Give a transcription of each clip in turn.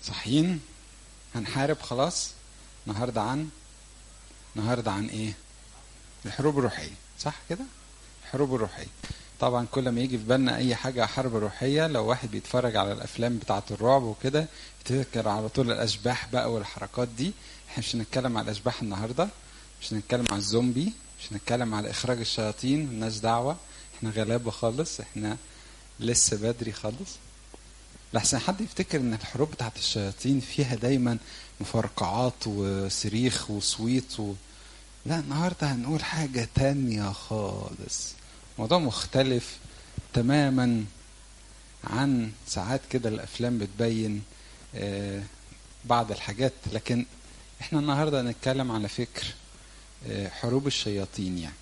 صحيين هنحارب خلاص النهارده عن النهارده عن ايه الحروب الروحيه صح كده الحروب الروحيه طبعا كل ما يجي في بالنا اي حاجه حرب روحيه لو واحد بيتفرج على الافلام بتاعه الرعب وكده يفتكر على طول الاشباح بقى والحركات دي احنا مش هنتكلم على الاشباح النهارده مش هنتكلم على الزومبي مش هنتكلم على اخراج الشياطين ملناش دعوه احنا غلابه خالص احنا لسه بدري خالص لحسن حد يفتكر ان الحروب بتاعت الشياطين فيها دايما مفرقعات وصريخ وصويت و... لا النهارده هنقول حاجه تانية خالص موضوع مختلف تماما عن ساعات كده الافلام بتبين آه بعض الحاجات لكن احنا النهارده هنتكلم على فكر آه حروب الشياطين يعني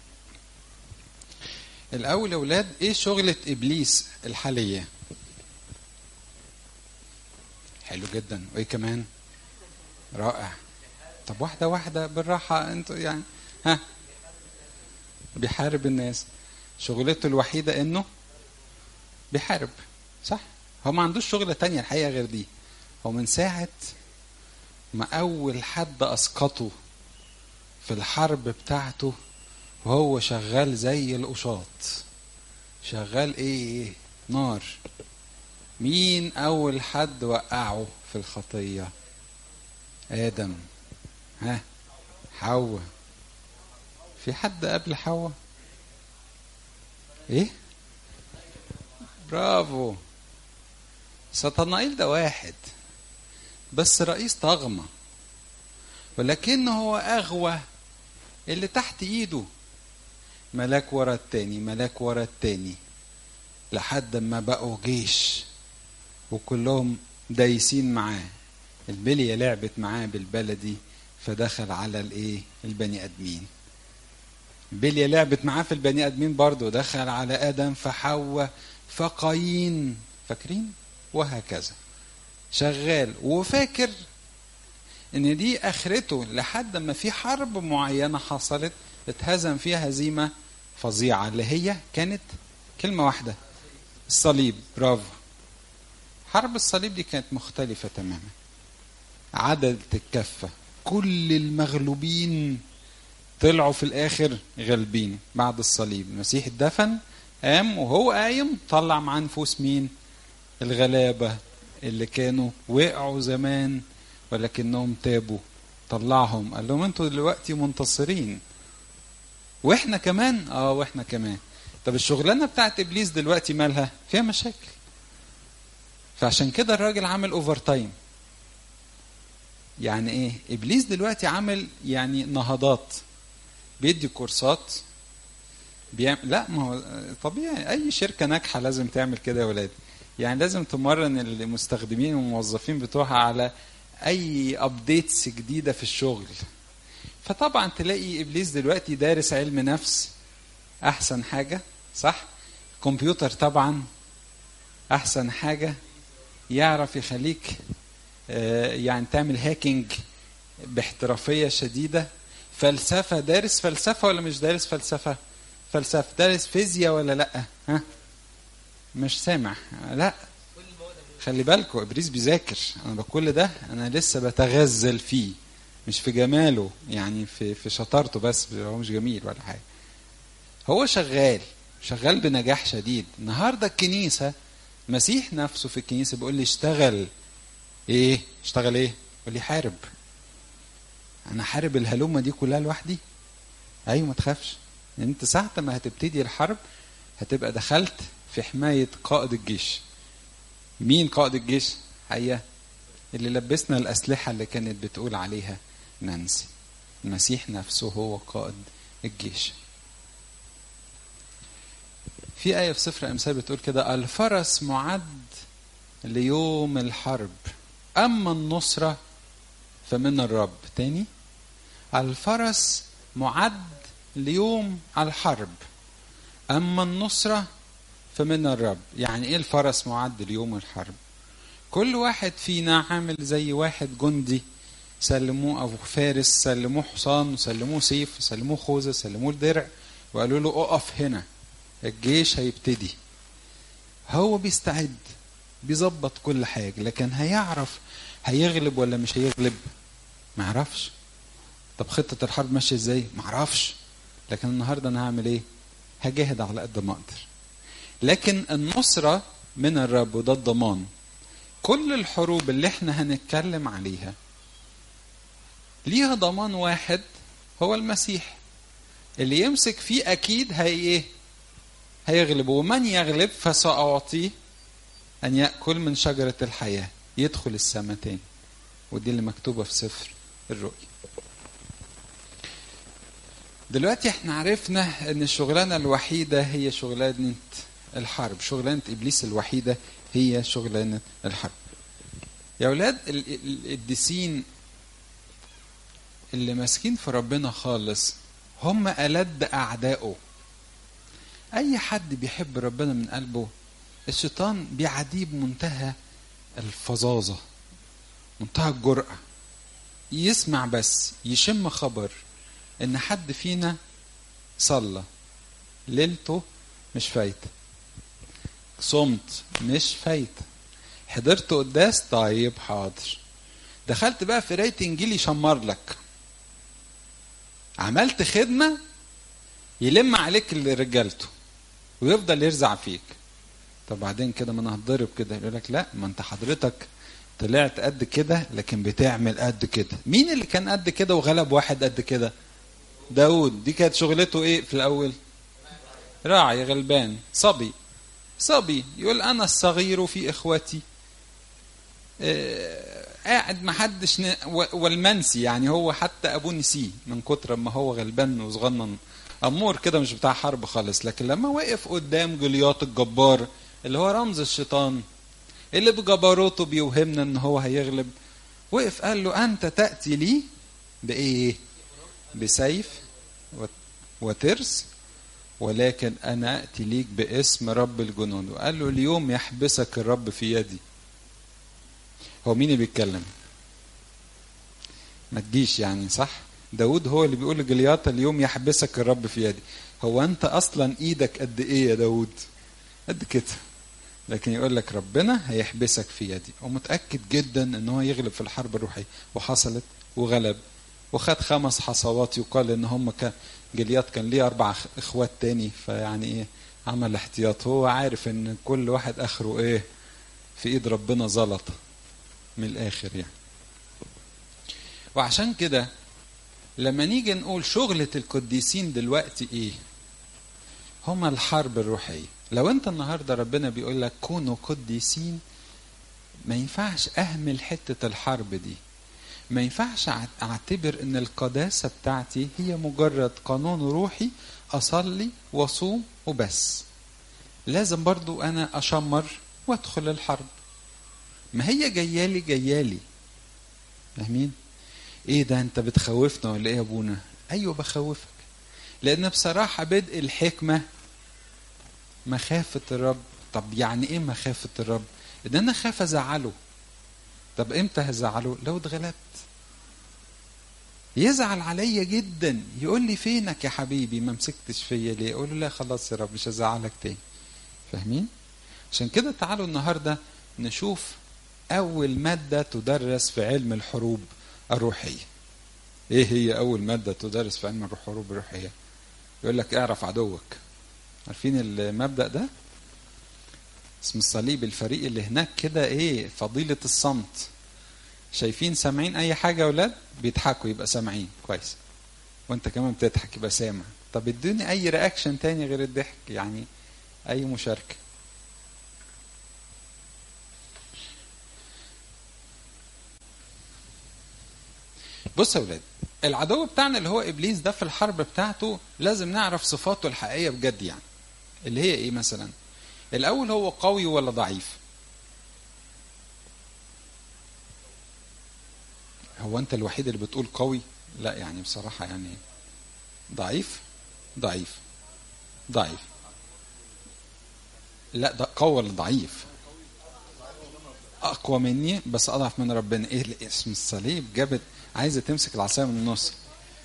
الاول يا اولاد ايه شغله ابليس الحاليه حلو جدا وايه كمان رائع طب واحده واحده بالراحه انتوا يعني ها بيحارب الناس شغلته الوحيده انه بيحارب صح هو ما عندوش شغلة تانية الحقيقة غير دي هو من ساعة ما أول حد أسقطه في الحرب بتاعته وهو شغال زي القشاط شغال ايه نار مين أول حد وقعه في الخطية آدم ها حواء في حد قبل حواء ايه برافو سطنائيل ده واحد بس رئيس طغمة ولكن هو أغوى اللي تحت إيده ملاك ورا التاني ملاك ورا التاني لحد ما بقوا جيش وكلهم دايسين معاه البلية لعبت معاه بالبلدي فدخل على الايه البني ادمين بلية لعبت معاه في البني ادمين برضه دخل على ادم فحواء فقايين فاكرين وهكذا شغال وفاكر ان دي اخرته لحد ما في حرب معينه حصلت اتهزم فيها هزيمه فظيعه اللي هي كانت كلمه واحده الصليب برافو حرب الصليب دي كانت مختلفه تماما عدد الكفه كل المغلوبين طلعوا في الاخر غالبين بعد الصليب المسيح اتدفن قام وهو قايم طلع معاه نفوس مين الغلابه اللي كانوا وقعوا زمان ولكنهم تابوا طلعهم قال لهم انتوا دلوقتي منتصرين واحنا كمان اه واحنا كمان طب الشغلانه بتاعت ابليس دلوقتي مالها فيها مشاكل فعشان كده الراجل عامل اوفر تايم يعني ايه ابليس دلوقتي عامل يعني نهضات بيدي كورسات بيعمل لا ما هو طبيعي اي شركه ناجحه لازم تعمل كده يا ولاد يعني لازم تمرن المستخدمين والموظفين بتوعها على اي ابديتس جديده في الشغل فطبعا تلاقي ابليس دلوقتي دارس علم نفس احسن حاجه صح كمبيوتر طبعا احسن حاجه يعرف يخليك يعني تعمل هاكينج باحترافيه شديده فلسفه دارس فلسفه ولا مش دارس فلسفه فلسفه دارس فيزياء ولا لا ها مش سامع لا خلي بالكم ابليس بيذاكر انا بكل ده انا لسه بتغزل فيه مش في جماله يعني في في شطارته بس هو مش جميل ولا حاجه هو شغال شغال بنجاح شديد النهارده الكنيسه مسيح نفسه في الكنيسه بيقول لي اشتغل ايه اشتغل ايه يقول لي حارب انا حارب الهلومه دي كلها لوحدي ايوه ما تخافش انت ساعه ما هتبتدي الحرب هتبقى دخلت في حمايه قائد الجيش مين قائد الجيش هي اللي لبسنا الاسلحه اللي كانت بتقول عليها نانسي المسيح نفسه هو قائد الجيش في آية في سفر أمثال بتقول كده الفرس معد ليوم الحرب أما النصرة فمن الرب تاني الفرس معد ليوم الحرب أما النصرة فمن الرب يعني إيه الفرس معد ليوم الحرب كل واحد فينا عامل زي واحد جندي سلموه أو فارس سلموه حصان وسلموه سيف وسلموه خوذة سلموه الدرع وقالوا له اقف هنا الجيش هيبتدي هو بيستعد بيظبط كل حاجة لكن هيعرف هيغلب ولا مش هيغلب ما اعرفش طب خطه الحرب ماشيه ازاي ما اعرفش لكن النهارده انا هعمل ايه هجاهد على قد ما اقدر لكن النصره من الرب وده الضمان كل الحروب اللي احنا هنتكلم عليها ليها ضمان واحد هو المسيح اللي يمسك فيه اكيد هي ايه هيغلب ومن يغلب فساعطيه ان ياكل من شجره الحياه يدخل السماء تاني ودي اللي مكتوبه في سفر الرؤيا دلوقتي احنا عرفنا ان الشغلانه الوحيده هي شغلانه الحرب شغلانه ابليس الوحيده هي شغلانه الحرب يا اولاد القديسين اللي ماسكين في ربنا خالص هم ألد أعدائه أي حد بيحب ربنا من قلبه الشيطان بيعديه بمنتهى الفظاظة منتهى الجرأة يسمع بس يشم خبر إن حد فينا صلى ليلته مش فايتة صمت مش فايتة حضرت قداس طيب حاضر دخلت بقى في قرايه انجيل يشمر لك عملت خدمه يلم عليك اللي رجالته ويفضل يرزع فيك طب بعدين كده ما انا هتضرب كده يقول لك لا ما انت حضرتك طلعت قد كده لكن بتعمل قد كده مين اللي كان قد كده وغلب واحد قد كده داود دي كانت شغلته ايه في الاول راعي غلبان صبي صبي يقول انا الصغير في اخوتي آه قاعد ما حدش ن... والمنسي يعني هو حتى ابوه نسيه من كتر ما هو غلبان وصغنن امور كده مش بتاع حرب خالص لكن لما وقف قدام جولياط الجبار اللي هو رمز الشيطان اللي بجبروته بيوهمنا ان هو هيغلب وقف قال له انت تاتي لي بايه بسيف وترس ولكن انا اتي ليك باسم رب الجنود وقال له اليوم يحبسك الرب في يدي هو مين اللي بيتكلم ما تجيش يعني صح داود هو اللي بيقول لجلياطة اليوم يحبسك الرب في يدي هو انت اصلا ايدك قد ايه يا داود قد كده لكن يقول لك ربنا هيحبسك في يدي ومتاكد جدا ان هو يغلب في الحرب الروحيه وحصلت وغلب وخد خمس حصوات يقال ان هم كان جليات كان ليه اربع اخوات تاني فيعني ايه عمل احتياط هو عارف ان كل واحد اخره ايه في ايد ربنا زلطه من الاخر يعني وعشان كده لما نيجي نقول شغلة القديسين دلوقتي ايه هما الحرب الروحية لو انت النهاردة ربنا بيقول لك كونوا قديسين ما ينفعش اهمل حتة الحرب دي ما ينفعش اعتبر ان القداسة بتاعتي هي مجرد قانون روحي اصلي واصوم وبس لازم برضو انا اشمر وادخل الحرب ما هي جيالي جيالي فاهمين ايه ده انت بتخوفنا ولا ايه يا ابونا ايوه بخوفك لان بصراحه بدء الحكمه مخافه الرب طب يعني ايه مخافه الرب ان انا خاف ازعله طب امتى هزعله لو اتغلبت يزعل عليا جدا يقول لي فينك يا حبيبي ما مسكتش فيا ليه اقول له لا خلاص يا رب مش هزعلك تاني فاهمين عشان كده تعالوا النهارده نشوف اول ماده تدرس في علم الحروب الروحيه ايه هي اول ماده تدرس في علم الحروب الروحيه يقول لك اعرف عدوك عارفين المبدا ده اسم الصليب الفريق اللي هناك كده ايه فضيله الصمت شايفين سامعين اي حاجه يا اولاد بيضحكوا يبقى سامعين كويس وانت كمان بتضحك يبقى سامع طب ادوني اي رياكشن تاني غير الضحك يعني اي مشاركه بص يا اولاد العدو بتاعنا اللي هو ابليس ده في الحرب بتاعته لازم نعرف صفاته الحقيقيه بجد يعني اللي هي ايه مثلا الاول هو قوي ولا ضعيف هو انت الوحيد اللي بتقول قوي لا يعني بصراحه يعني ضعيف ضعيف ضعيف لا ده قوي ولا ضعيف اقوى مني بس اضعف من ربنا ايه اسم الصليب جابت عايزه تمسك العصايه من النص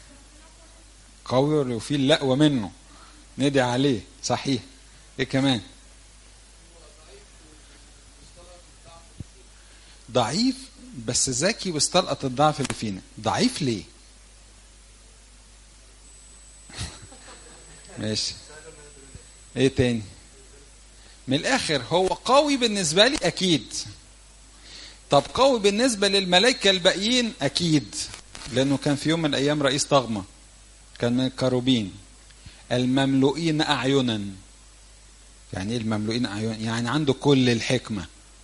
قوي وفي الاقوى منه ندعي عليه صحيح ايه كمان ضعيف بس ذكي واستلقط الضعف اللي فينا ضعيف ليه ماشي ايه تاني من الاخر هو قوي بالنسبه لي اكيد طب قوي بالنسبه للملائكه الباقيين اكيد لانه كان في يوم من الايام رئيس طغمه كان من الكروبين المملوئين اعينا يعني ايه المملوئين اعينا يعني عنده كل الحكمه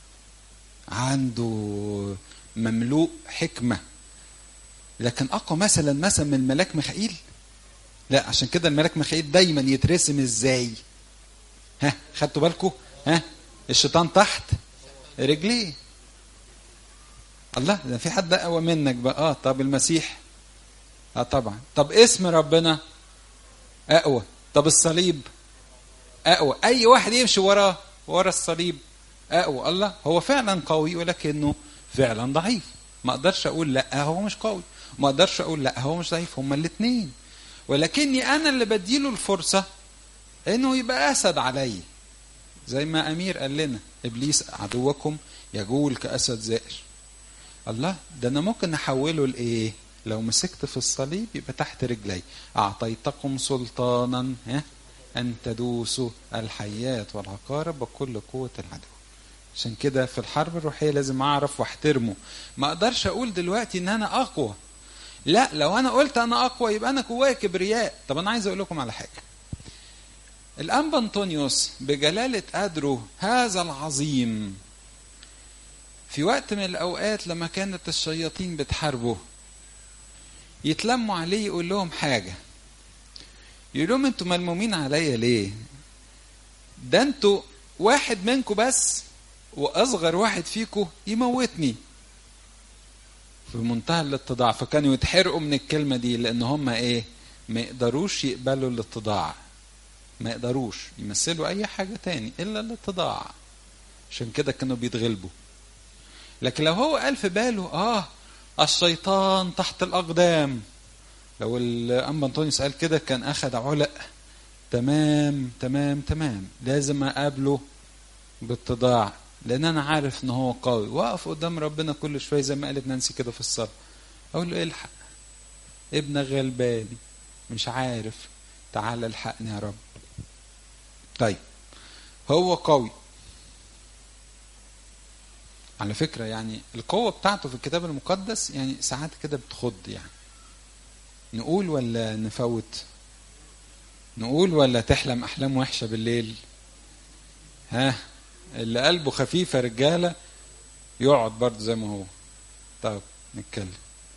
عنده مملوء حكمه لكن اقوى مثلا مثلا من الملاك ميخائيل لا عشان كده الملاك ميخائيل دايما يترسم ازاي ها خدتوا بالكم ها الشيطان تحت رجليه الله ده في حد اقوى منك بقى اه طب المسيح اه طبعا طب اسم ربنا اقوى طب الصليب اقوى اي واحد يمشي وراه ورا الصليب اقوى الله هو فعلا قوي ولكنه فعلا ضعيف ما اقدرش اقول لا هو مش قوي ما اقدرش اقول لا هو مش ضعيف هما الاثنين ولكني انا اللي بديله الفرصه انه يبقى اسد علي زي ما امير قال لنا ابليس عدوكم يجول كاسد زائر الله ده انا ممكن احوله لايه لو مسكت في الصليب يبقى تحت رجلي اعطيتكم سلطانا ها ان تدوسوا الحيات والعقارب بكل قوه العدو عشان كده في الحرب الروحيه لازم اعرف واحترمه ما اقدرش اقول دلوقتي ان انا اقوى لا لو انا قلت انا اقوى يبقى انا جوايا كبرياء طب انا عايز اقول لكم على حاجه الانبا انطونيوس بجلاله قدره هذا العظيم في وقت من الاوقات لما كانت الشياطين بتحاربه يتلموا عليه يقول لهم حاجه يقول لهم انتوا ملمومين عليا ليه ده انتوا واحد منكم بس واصغر واحد فيكم يموتني في منتهى الاتضاع فكانوا يتحرقوا من الكلمه دي لان هم ايه ما يقدروش يقبلوا الاتضاع ما يقدروش يمثلوا اي حاجه تاني الا الاتضاع عشان كده كانوا بيتغلبوا لكن لو هو قال في باله اه الشيطان تحت الاقدام لو الانبا انطونيوس قال كده كان اخذ علق تمام تمام تمام لازم اقابله باتضاع لان انا عارف ان هو قوي واقف قدام ربنا كل شويه زي ما قالت نانسي كده في الصلاه اقول له الحق ابنك غلبان مش عارف تعال الحقني يا رب طيب هو قوي على فكرة يعني القوة بتاعته في الكتاب المقدس يعني ساعات كده بتخض يعني نقول ولا نفوت نقول ولا تحلم أحلام وحشة بالليل ها اللي قلبه خفيفة رجالة يقعد برضه زي ما هو طب نتكلم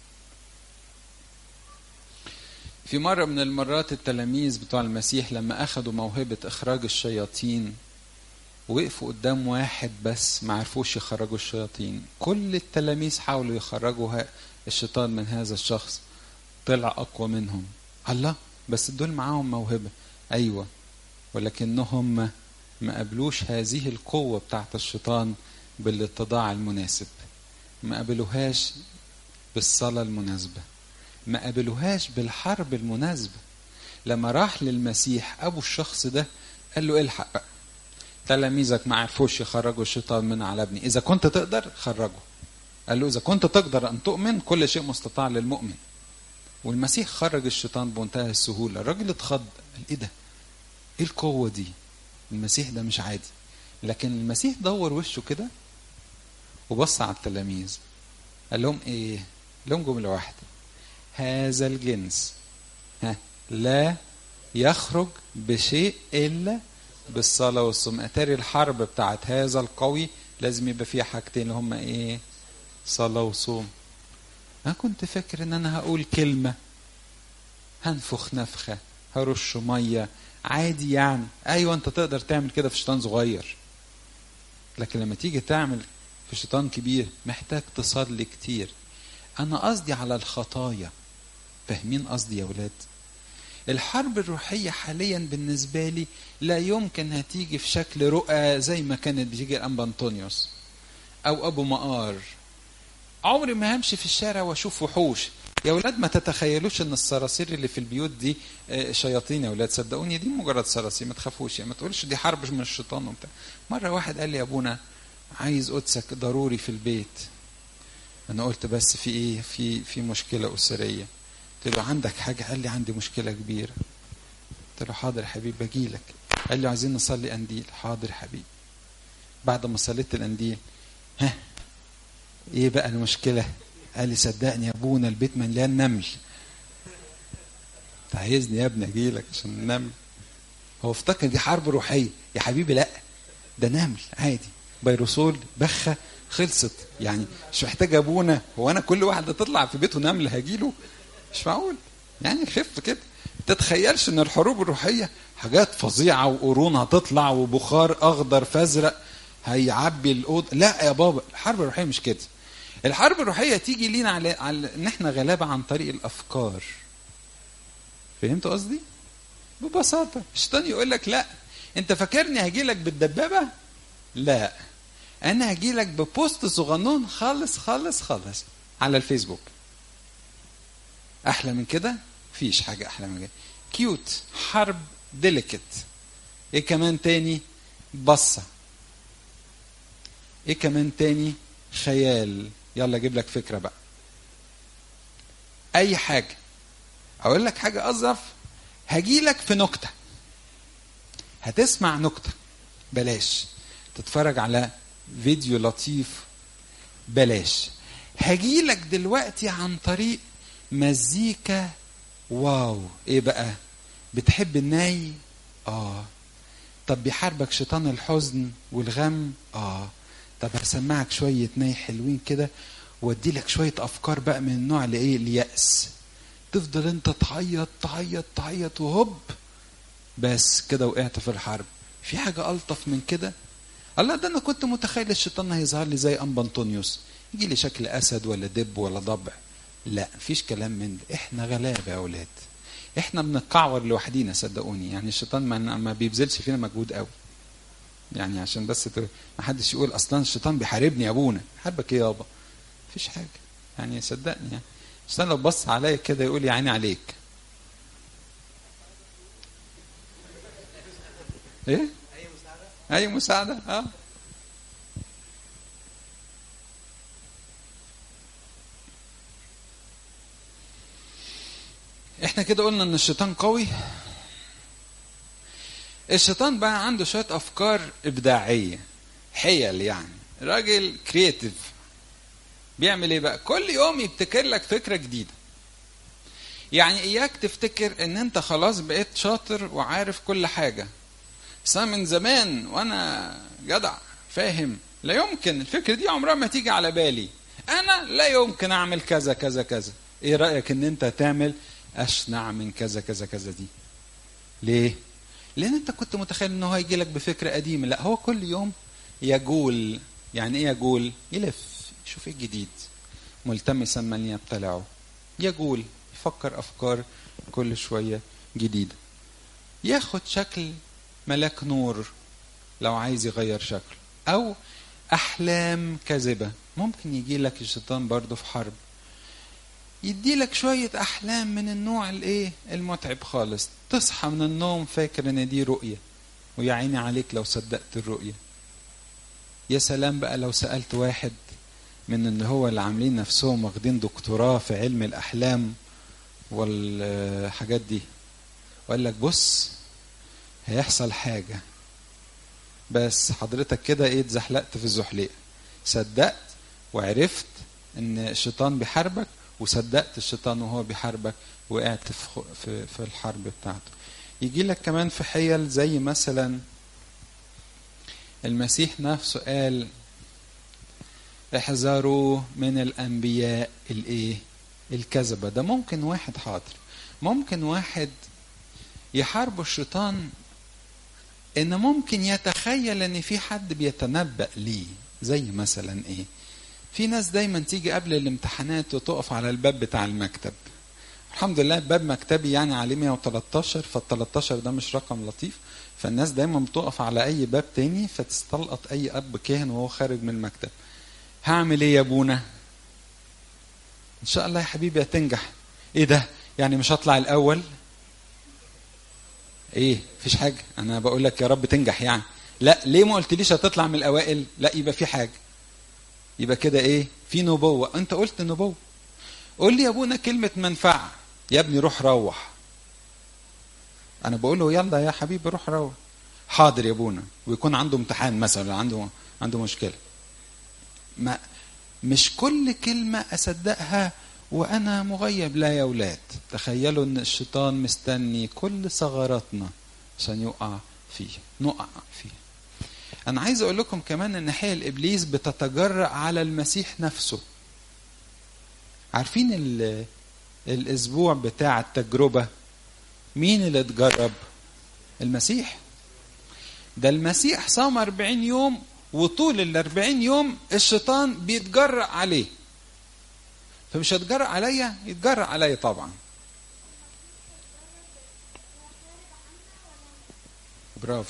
في مرة من المرات التلاميذ بتوع المسيح لما أخذوا موهبة إخراج الشياطين وقفوا قدام واحد بس ما عرفوش يخرجوا الشياطين كل التلاميذ حاولوا يخرجوا الشيطان من هذا الشخص طلع أقوى منهم الله بس دول معاهم موهبة أيوة ولكنهم ما قبلوش هذه القوة بتاعت الشيطان بالاتضاع المناسب ما قبلوهاش بالصلاة المناسبة ما قبلوهاش بالحرب المناسبة لما راح للمسيح أبو الشخص ده قال له الحق بقى تلاميذك ما عرفوش يخرجوا الشيطان من على ابني إذا كنت تقدر خرجه قال له إذا كنت تقدر أن تؤمن كل شيء مستطاع للمؤمن والمسيح خرج الشيطان بمنتهى السهولة الراجل اتخض قال إيه ده إيه القوة دي المسيح ده مش عادي لكن المسيح دور وشه كده وبص على التلاميذ قال لهم ايه لهم جملة واحدة هذا الجنس ها لا يخرج بشيء إلا بالصلاة والصوم أتاري الحرب بتاعت هذا القوي لازم يبقى فيها حاجتين اللي هم ايه صلاة وصوم أنا كنت فاكر إن أنا هقول كلمة هنفخ نفخة هرش مية عادي يعني أيوة أنت تقدر تعمل كده في شيطان صغير لكن لما تيجي تعمل في شيطان كبير محتاج تصلي كتير أنا قصدي على الخطايا فاهمين قصدي يا ولاد الحرب الروحية حاليا بالنسبة لي لا يمكن هتيجي في شكل رؤى زي ما كانت بتيجي الأنبا أنطونيوس أو أبو مقار عمري ما همشي في الشارع واشوف وحوش يا ولاد ما تتخيلوش ان الصراصير اللي في البيوت دي شياطين يا ولاد صدقوني دي مجرد صراصير ما تخافوش يعني ما تقولش دي حرب من الشيطان وبتاع مره واحد قال لي يا ابونا عايز قدسك ضروري في البيت انا قلت بس في ايه في في مشكله اسريه قلت له عندك حاجه قال لي عندي مشكله كبيره قلت له حاضر يا حبيبي باجي لك قال لي عايزين نصلي قنديل حاضر يا حبيبي بعد ما صليت القنديل ها ايه بقى المشكله قال لي صدقني يا ابونا البيت مليان نمل انت عايزني يا ابني اجي لك عشان النمل هو افتكر دي حرب روحيه يا حبيبي لا ده نمل عادي بيروسول بخه خلصت يعني مش محتاج ابونا هو انا كل واحده تطلع في بيته نمل هجيله مش معقول يعني خف كده تتخيلش ان الحروب الروحيه حاجات فظيعه وقرون هتطلع وبخار اخضر فازرق هيعبي الاوضه لا يا بابا الحرب الروحيه مش كده الحرب الروحيه تيجي لينا على, على ان احنا غلابه عن طريق الافكار فهمت قصدي ببساطه الشيطان يقول لك لا انت فاكرني هجي لك بالدبابه لا انا هجي لك ببوست صغنون خالص خالص خالص على الفيسبوك احلى من كده فيش حاجه احلى من كده كيوت حرب ديليكت ايه كمان تاني بصه ايه كمان تاني خيال يلا اجيب لك فكره بقى اي حاجه اقول لك حاجه اظرف هجي لك في نكته هتسمع نكته بلاش تتفرج على فيديو لطيف بلاش هجي لك دلوقتي عن طريق مزيكا واو ايه بقى بتحب الناي اه طب بيحاربك شيطان الحزن والغم اه طب هسمعك شوية ناي حلوين كده وادي لك شوية أفكار بقى من النوع اللي إيه اليأس تفضل أنت تعيط تعيط تعيط وهوب بس كده وقعت في الحرب في حاجة ألطف من كده الله ده أنا كنت متخيل الشيطان هيظهر لي زي أنبا أنطونيوس يجي لي شكل أسد ولا دب ولا ضبع لا مفيش كلام من ده احنا غلابة يا أولاد احنا بنتكعور لوحدينا صدقوني يعني الشيطان ما, ما بيبذلش فينا مجهود قوي يعني عشان بس ما حدش يقول اصلا الشيطان بيحاربني يا ابونا حاربك ايه يابا مفيش حاجه يعني صدقني يعني الشيطان لو بص عليا كده يقول يا عيني عليك ايه اي مساعده اي مساعده اه احنا كده قلنا ان الشيطان قوي الشيطان بقى عنده شويه افكار ابداعيه حيل يعني راجل كرييتيف بيعمل ايه بقى كل يوم يبتكر لك فكره جديده يعني اياك تفتكر ان انت خلاص بقيت شاطر وعارف كل حاجه بس أنا من زمان وانا جدع فاهم لا يمكن الفكره دي عمرها ما تيجي على بالي انا لا يمكن اعمل كذا كذا كذا ايه رايك ان انت تعمل اشنع من كذا كذا كذا دي ليه لان انت كنت متخيل ان هو هيجي لك بفكره قديمه لا هو كل يوم يجول يعني ايه يجول يلف يشوف ايه الجديد ملتمسا من يبتلعه يجول يفكر افكار كل شويه جديده ياخد شكل ملاك نور لو عايز يغير شكله او احلام كاذبه ممكن يجي لك الشيطان برضه في حرب يدي لك شوية أحلام من النوع الإيه المتعب خالص تصحى من النوم فاكر إن دي رؤية ويا عيني عليك لو صدقت الرؤية يا سلام بقى لو سألت واحد من اللي هو اللي عاملين نفسهم واخدين دكتوراه في علم الأحلام والحاجات دي وقال لك بص هيحصل حاجة بس حضرتك كده ايه اتزحلقت في الزحليقة صدقت وعرفت ان الشيطان بيحاربك وصدقت الشيطان وهو بيحاربك وقعت في في في الحرب بتاعته يجي لك كمان في حيل زي مثلا المسيح نفسه قال احذروا من الانبياء الايه الكذبه ده ممكن واحد حاضر ممكن واحد يحاربه الشيطان ان ممكن يتخيل ان في حد بيتنبأ ليه زي مثلا ايه في ناس دايما تيجي قبل الامتحانات وتقف على الباب بتاع المكتب الحمد لله باب مكتبي يعني عليه 113 فال 13 ده مش رقم لطيف فالناس دايما بتقف على اي باب تاني فتستلقط اي اب كاهن وهو خارج من المكتب هعمل ايه يا ابونا ان شاء الله يا حبيبي هتنجح ايه ده يعني مش هطلع الاول ايه مفيش حاجه انا بقول لك يا رب تنجح يعني لا ليه ما قلتليش هتطلع من الاوائل لا يبقى في حاجه يبقى كده ايه في نبوة انت قلت نبوة قول لي يا ابونا كلمة منفعة يا ابني روح روح انا بقول له يلا يا حبيبي روح روح حاضر يا ابونا ويكون عنده امتحان مثلا عنده عنده مشكلة ما مش كل كلمة اصدقها وانا مغيب لا يا اولاد تخيلوا ان الشيطان مستني كل ثغراتنا عشان يقع فيه نقع فيه انا عايز اقول لكم كمان ان حيل ابليس بتتجرأ على المسيح نفسه عارفين ال- الاسبوع بتاع التجربه مين اللي اتجرب المسيح ده المسيح صام 40 يوم وطول ال 40 يوم الشيطان بيتجرأ عليه فمش هيتجرأ عليا يتجرأ عليا طبعا برافو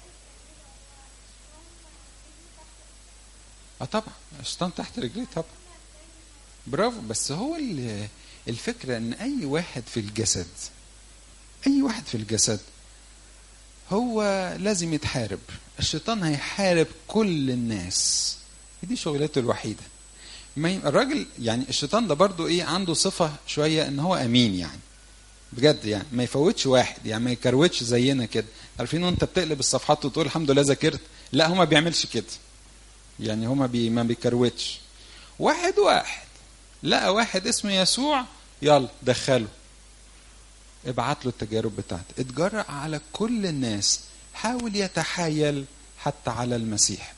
اه طبعا الشيطان تحت رجليه طبعا برافو بس هو ال- الفكره ان اي واحد في الجسد اي واحد في الجسد هو لازم يتحارب الشيطان هيحارب كل الناس دي شغلته الوحيده ما ي- الراجل يعني الشيطان ده برضو ايه عنده صفه شويه ان هو امين يعني بجد يعني ما يفوتش واحد يعني ما يكروتش زينا كده عارفين وانت بتقلب الصفحات وتقول الحمد لله ذاكرت لا هو ما بيعملش كده يعني هو ما, بي ما بيكروتش واحد واحد لقى واحد اسمه يسوع يلا دخله ابعت له التجارب بتاعته اتجرأ على كل الناس حاول يتحايل حتى على المسيح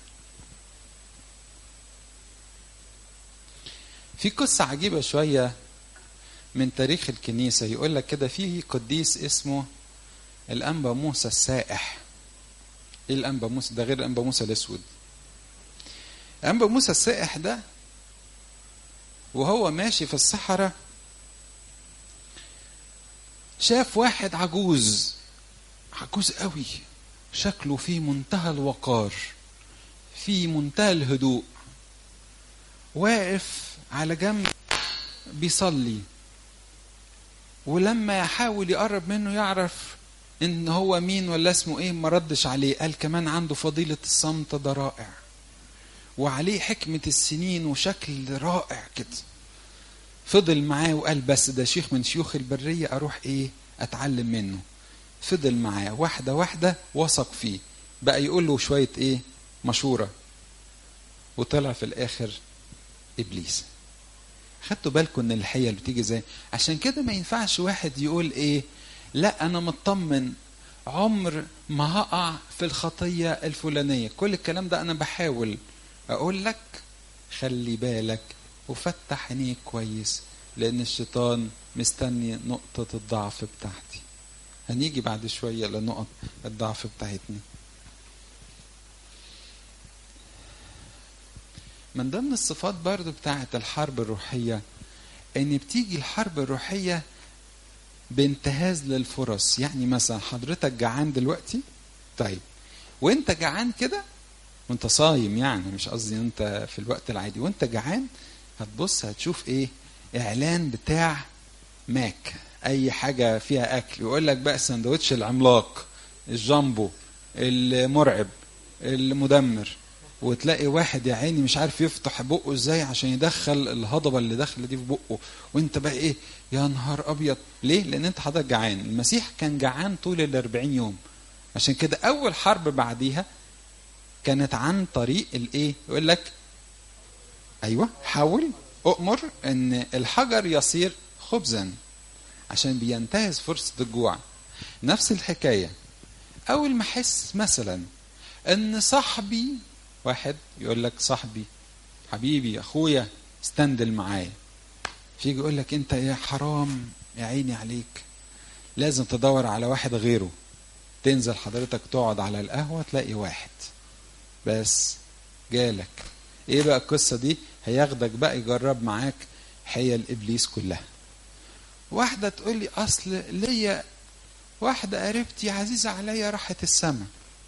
في قصة عجيبة شوية من تاريخ الكنيسة يقول لك كده في قديس اسمه الأنبا موسى السائح ايه الأنبا موسى ده غير الأنبا موسى الأسود أنبا موسى السائح ده وهو ماشي في الصحراء شاف واحد عجوز عجوز قوي شكله في منتهى الوقار في منتهى الهدوء واقف على جنب بيصلي ولما يحاول يقرب منه يعرف ان هو مين ولا اسمه ايه ما ردش عليه قال كمان عنده فضيلة الصمت ده رائع وعليه حكمة السنين وشكل رائع كده فضل معاه وقال بس ده شيخ من شيوخ البرية أروح إيه أتعلم منه فضل معاه واحدة واحدة وثق فيه بقى يقول له شوية إيه مشورة وطلع في الآخر إبليس خدتوا بالكم ان الحيل بتيجي زي عشان كده ما ينفعش واحد يقول ايه لا انا مطمن عمر ما هقع في الخطيه الفلانيه كل الكلام ده انا بحاول اقول لك خلي بالك وفتح عينيك كويس لان الشيطان مستني نقطه الضعف بتاعتي هنيجي بعد شويه لنقط الضعف بتاعتنا من ضمن الصفات برضو بتاعة الحرب الروحية ان بتيجي الحرب الروحية بانتهاز للفرص يعني مثلا حضرتك جعان دلوقتي طيب وانت جعان كده وانت صايم يعني مش قصدي انت في الوقت العادي وانت جعان هتبص هتشوف ايه اعلان بتاع ماك اي حاجة فيها اكل يقول لك بقى السندوتش العملاق الجامبو المرعب المدمر وتلاقي واحد يا عيني مش عارف يفتح بقه ازاي عشان يدخل الهضبه اللي داخله دي في بقه وانت بقى ايه يا نهار ابيض ليه لان انت حضرتك جعان المسيح كان جعان طول ال 40 يوم عشان كده اول حرب بعديها كانت عن طريق الايه يقول لك ايوه حاول اؤمر ان الحجر يصير خبزا عشان بينتهز فرصه الجوع نفس الحكايه اول ما احس مثلا ان صاحبي واحد يقول لك صاحبي حبيبي اخويا استندل معايا فيجي يقول لك انت يا حرام يا عيني عليك لازم تدور على واحد غيره تنزل حضرتك تقعد على القهوة تلاقي واحد بس جالك ايه بقى القصة دي هياخدك بقى يجرب معاك حيل ابليس كلها واحدة تقول لي اصل ليا واحدة قريبتي عزيزة عليا راحت السما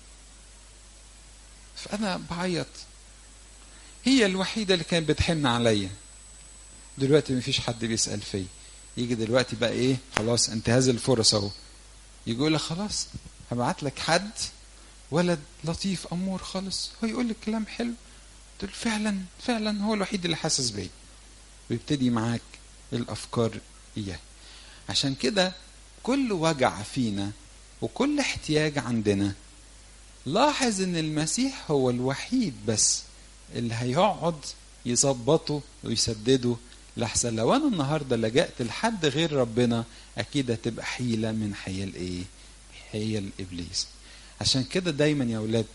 فانا بعيط هي الوحيدة اللي كانت بتحن عليا دلوقتي مفيش حد بيسأل فيا يجي دلوقتي بقى ايه خلاص انتهاز الفرص اهو يجي يقول لك خلاص هبعت لك حد ولد لطيف امور خالص هو يقول لك كلام حلو تقول فعلا فعلا هو الوحيد اللي حاسس بيا ويبتدي معاك الافكار اياه عشان كده كل وجع فينا وكل احتياج عندنا لاحظ ان المسيح هو الوحيد بس اللي هيقعد يظبطه ويسدده لحسن لو انا النهارده لجأت لحد غير ربنا اكيد هتبقى حيله من حيل ايه؟ حيل ابليس. عشان كده دايما يا اولاد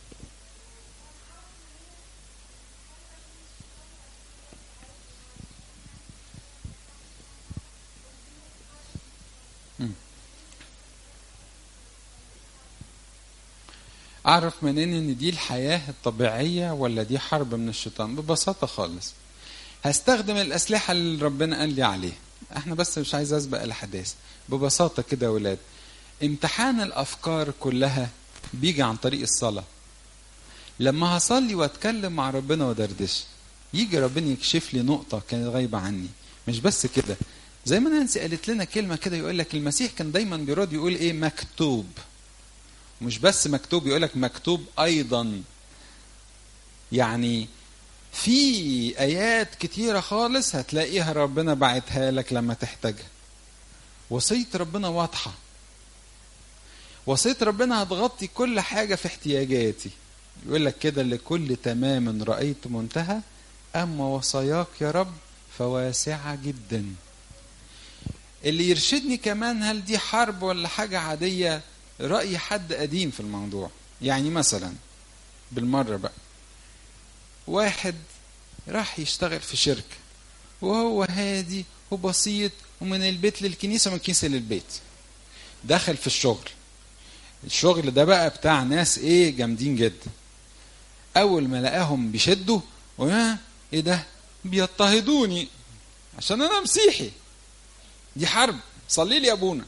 اعرف منين ان دي الحياه الطبيعيه ولا دي حرب من الشيطان ببساطه خالص هستخدم الاسلحه اللي ربنا قال لي عليها احنا بس مش عايز اسبق الاحداث ببساطه كده يا ولاد امتحان الافكار كلها بيجي عن طريق الصلاه لما هصلي واتكلم مع ربنا ودردش يجي ربنا يكشف لي نقطه كانت غايبه عني مش بس كده زي ما نانسي قالت لنا كلمه كده يقول لك المسيح كان دايما بيرد يقول ايه مكتوب مش بس مكتوب يقول لك مكتوب ايضا يعني في ايات كتيره خالص هتلاقيها ربنا بعتها لك لما تحتاجها وصيه ربنا واضحه وصيه ربنا هتغطي كل حاجه في احتياجاتي يقول لك كده لكل تمام رايت منتهى اما وصاياك يا رب فواسعه جدا اللي يرشدني كمان هل دي حرب ولا حاجه عاديه رأي حد قديم في الموضوع يعني مثلا بالمرة بقى واحد راح يشتغل في شركة وهو هادي وبسيط ومن البيت للكنيسة ومن الكنيسة للبيت دخل في الشغل الشغل ده بقى بتاع ناس ايه جامدين جدا اول ما لقاهم بيشدوا ويا ايه ده بيضطهدوني عشان انا مسيحي دي حرب صلي لي يا ابونا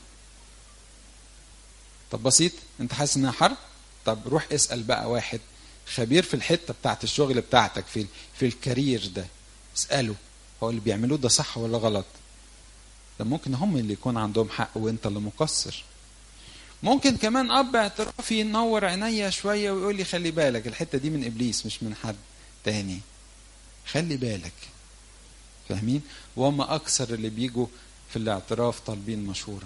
طب بسيط انت حاسس انها حرب طب روح اسال بقى واحد خبير في الحته بتاعت الشغل بتاعتك في في الكارير ده اساله هو اللي بيعملوه ده صح ولا غلط ده ممكن هم اللي يكون عندهم حق وانت اللي مقصر ممكن كمان اب اعترافي ينور عينيا شويه ويقول لي خلي بالك الحته دي من ابليس مش من حد تاني خلي بالك فاهمين وما اكثر اللي بيجوا في الاعتراف طالبين مشوره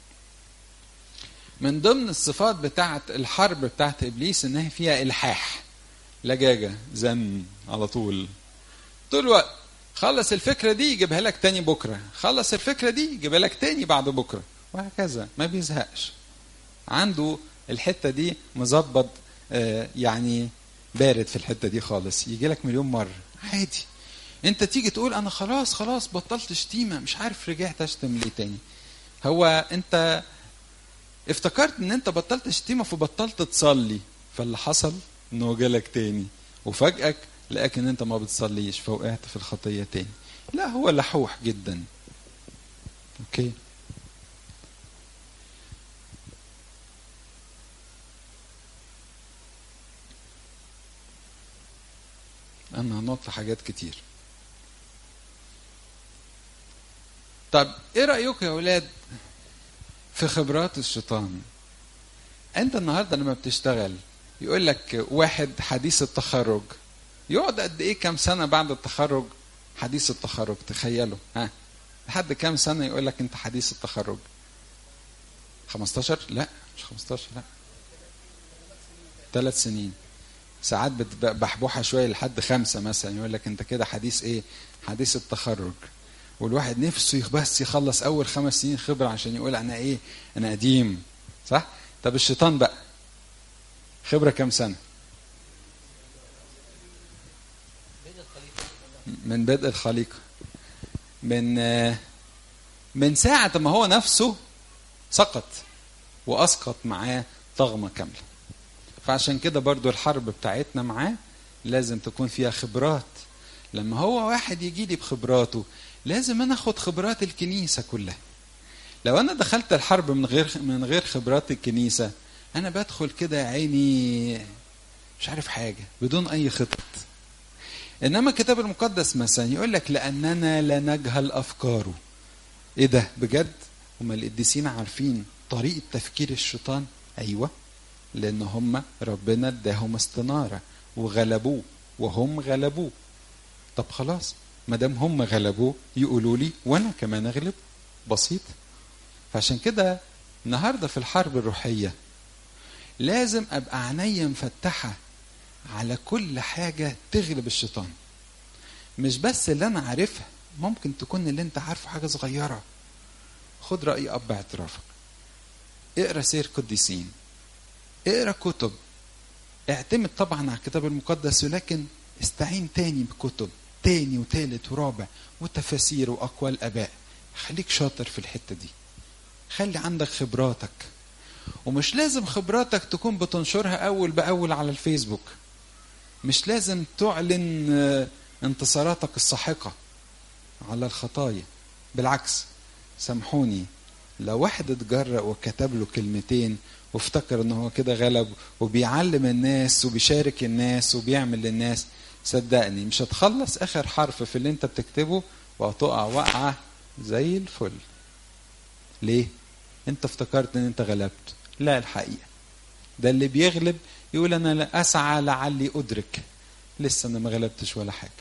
من ضمن الصفات بتاعت الحرب بتاعت ابليس انها فيها الحاح لجاجه زن على طول طول الوقت خلص الفكره دي يجيبها لك تاني بكره خلص الفكره دي يجيبها لك تاني بعد بكره وهكذا ما بيزهقش عنده الحته دي مظبط آه يعني بارد في الحته دي خالص يجي لك مليون مره عادي انت تيجي تقول انا خلاص خلاص بطلت شتيمه مش عارف رجعت اشتم ليه تاني هو انت افتكرت ان انت بطلت شتيمه فبطلت تصلي فاللي حصل انه جالك تاني وفجأة لقاك ان انت ما بتصليش فوقعت في الخطية تاني لا هو لحوح جدا اوكي انا هنط حاجات كتير طب ايه رأيكم يا اولاد في خبرات الشيطان انت النهارده لما بتشتغل يقول لك واحد حديث التخرج يقعد قد ايه كام سنه بعد التخرج حديث التخرج تخيلوا ها لحد كام سنه يقول لك انت حديث التخرج 15 لا مش 15 لا ثلاث سنين ساعات بحبوحة شوية لحد خمسة مثلا يقول لك انت كده حديث ايه حديث التخرج والواحد نفسه بس يخلص اول خمس سنين خبره عشان يقول انا ايه انا قديم صح طب الشيطان بقى خبره كام سنه من بدء الخليقه من من ساعه ما هو نفسه سقط واسقط معاه طغمه كامله فعشان كده برضو الحرب بتاعتنا معاه لازم تكون فيها خبرات لما هو واحد يجي لي بخبراته لازم انا اخد خبرات الكنيسه كلها لو انا دخلت الحرب من غير من غير خبرات الكنيسه انا بدخل كده عيني مش عارف حاجه بدون اي خطط انما الكتاب المقدس مثلا يقول لك لاننا لا نجهل افكاره ايه ده بجد هما القديسين عارفين طريقه تفكير الشيطان ايوه لان هم ربنا اداهم استناره وغلبوه وهم غلبوه طب خلاص ما دام هم غلبوه يقولوا لي وانا كمان اغلب بسيط فعشان كده النهارده في الحرب الروحيه لازم ابقى عينيا مفتحه على كل حاجه تغلب الشيطان مش بس اللي انا عارفها ممكن تكون اللي انت عارفه حاجه صغيره خد راي اب اعترافك اقرا سير قديسين اقرا كتب اعتمد طبعا على الكتاب المقدس ولكن استعين تاني بكتب تاني وتالت ورابع وتفاسير واقوال اباء خليك شاطر في الحته دي خلي عندك خبراتك ومش لازم خبراتك تكون بتنشرها اول باول على الفيسبوك مش لازم تعلن انتصاراتك الساحقه على الخطايا بالعكس سامحوني لو واحد اتجرأ وكتب له كلمتين وافتكر ان هو كده غلب وبيعلم الناس وبيشارك الناس وبيعمل للناس صدقني مش هتخلص اخر حرف في اللي انت بتكتبه وهتقع وقعه زي الفل ليه انت افتكرت ان انت غلبت لا الحقيقه ده اللي بيغلب يقول انا لا اسعى لعلي ادرك لسه انا ما غلبتش ولا حاجه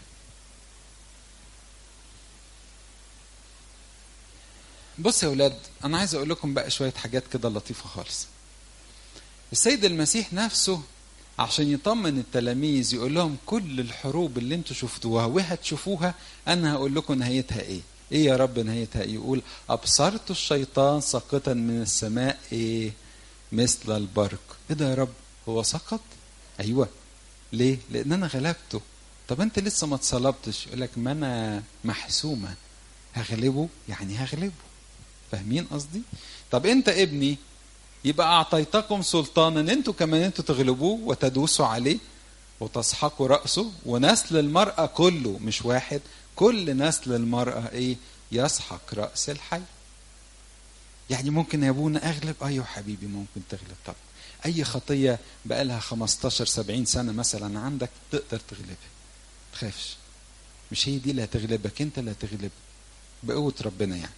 بص يا اولاد انا عايز اقول لكم بقى شويه حاجات كده لطيفه خالص السيد المسيح نفسه عشان يطمن التلاميذ يقول لهم كل الحروب اللي انتوا شفتوها وهتشوفوها انا هقول لكم نهايتها ايه ايه يا رب نهايتها ايه يقول ابصرت الشيطان ساقطا من السماء ايه مثل البرق ايه ده يا رب هو سقط ايوه ليه لان انا غلبته طب انت لسه ما اتصلبتش يقول لك ما انا محسومه هغلبه يعني هغلبه فاهمين قصدي طب انت ابني يبقى اعطيتكم سلطانا انتوا كمان انتوا تغلبوه وتدوسوا عليه وتسحقوا راسه ونسل المراه كله مش واحد كل نسل المراه ايه يسحق راس الحي يعني ممكن يا ابونا اغلب ايوه حبيبي ممكن تغلب طب اي خطيه بقالها 15 70 سنه مثلا عندك تقدر تغلبها تخافش مش هي دي اللي هتغلبك انت اللي هتغلب بقوه ربنا يعني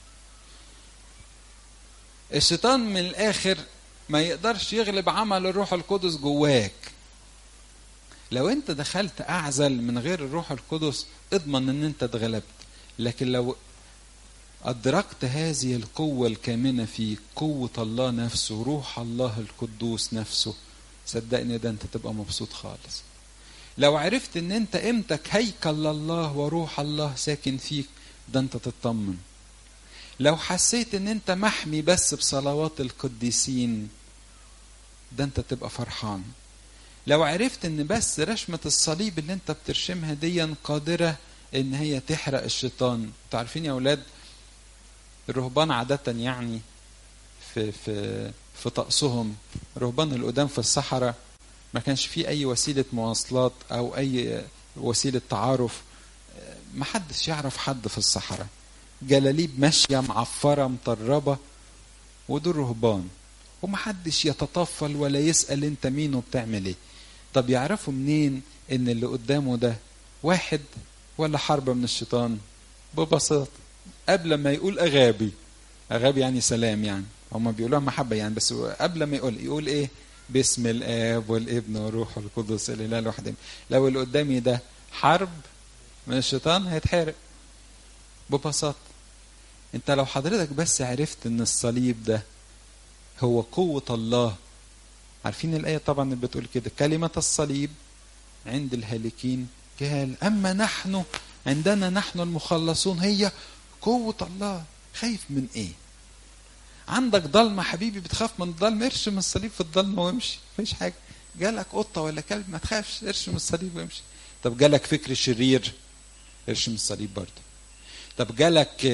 الشيطان من الاخر ما يقدرش يغلب عمل الروح القدس جواك لو انت دخلت اعزل من غير الروح القدس اضمن ان انت اتغلبت لكن لو ادركت هذه القوه الكامنه في قوه الله نفسه روح الله القدوس نفسه صدقني ده انت تبقى مبسوط خالص لو عرفت ان انت قيمتك هيكل الله وروح الله ساكن فيك ده انت تطمن لو حسيت ان انت محمي بس بصلوات القديسين ده انت تبقى فرحان لو عرفت ان بس رشمة الصليب اللي انت بترشمها دي قادرة ان هي تحرق الشيطان تعرفين يا اولاد الرهبان عادة يعني في في في طقسهم رهبان القدام في الصحراء ما كانش في اي وسيلة مواصلات او اي وسيلة تعارف ما حدش يعرف حد في الصحراء جلاليب ماشيه معفره مطربه ودول رهبان ومحدش يتطفل ولا يسال انت مين وبتعمل ايه طب يعرفوا منين ان اللي قدامه ده واحد ولا حرب من الشيطان ببساطه قبل ما يقول اغابي اغابي يعني سلام يعني هما بيقولوها محبه يعني بس قبل ما يقول يقول ايه باسم الاب والابن والروح القدس الاله الواحد لو اللي قدامي ده حرب من الشيطان هيتحرق ببساطه انت لو حضرتك بس عرفت ان الصليب ده هو قوة الله عارفين الآية طبعا اللي بتقول كده كلمة الصليب عند الهالكين قال أما نحن عندنا نحن المخلصون هي قوة الله خايف من إيه عندك ضلمة حبيبي بتخاف من الضلمة ارشم الصليب في الضلمة وامشي مفيش حاجة جالك قطة ولا كلب ما تخافش ارشم الصليب وامشي طب جالك فكر شرير ارشم الصليب برضه طب جالك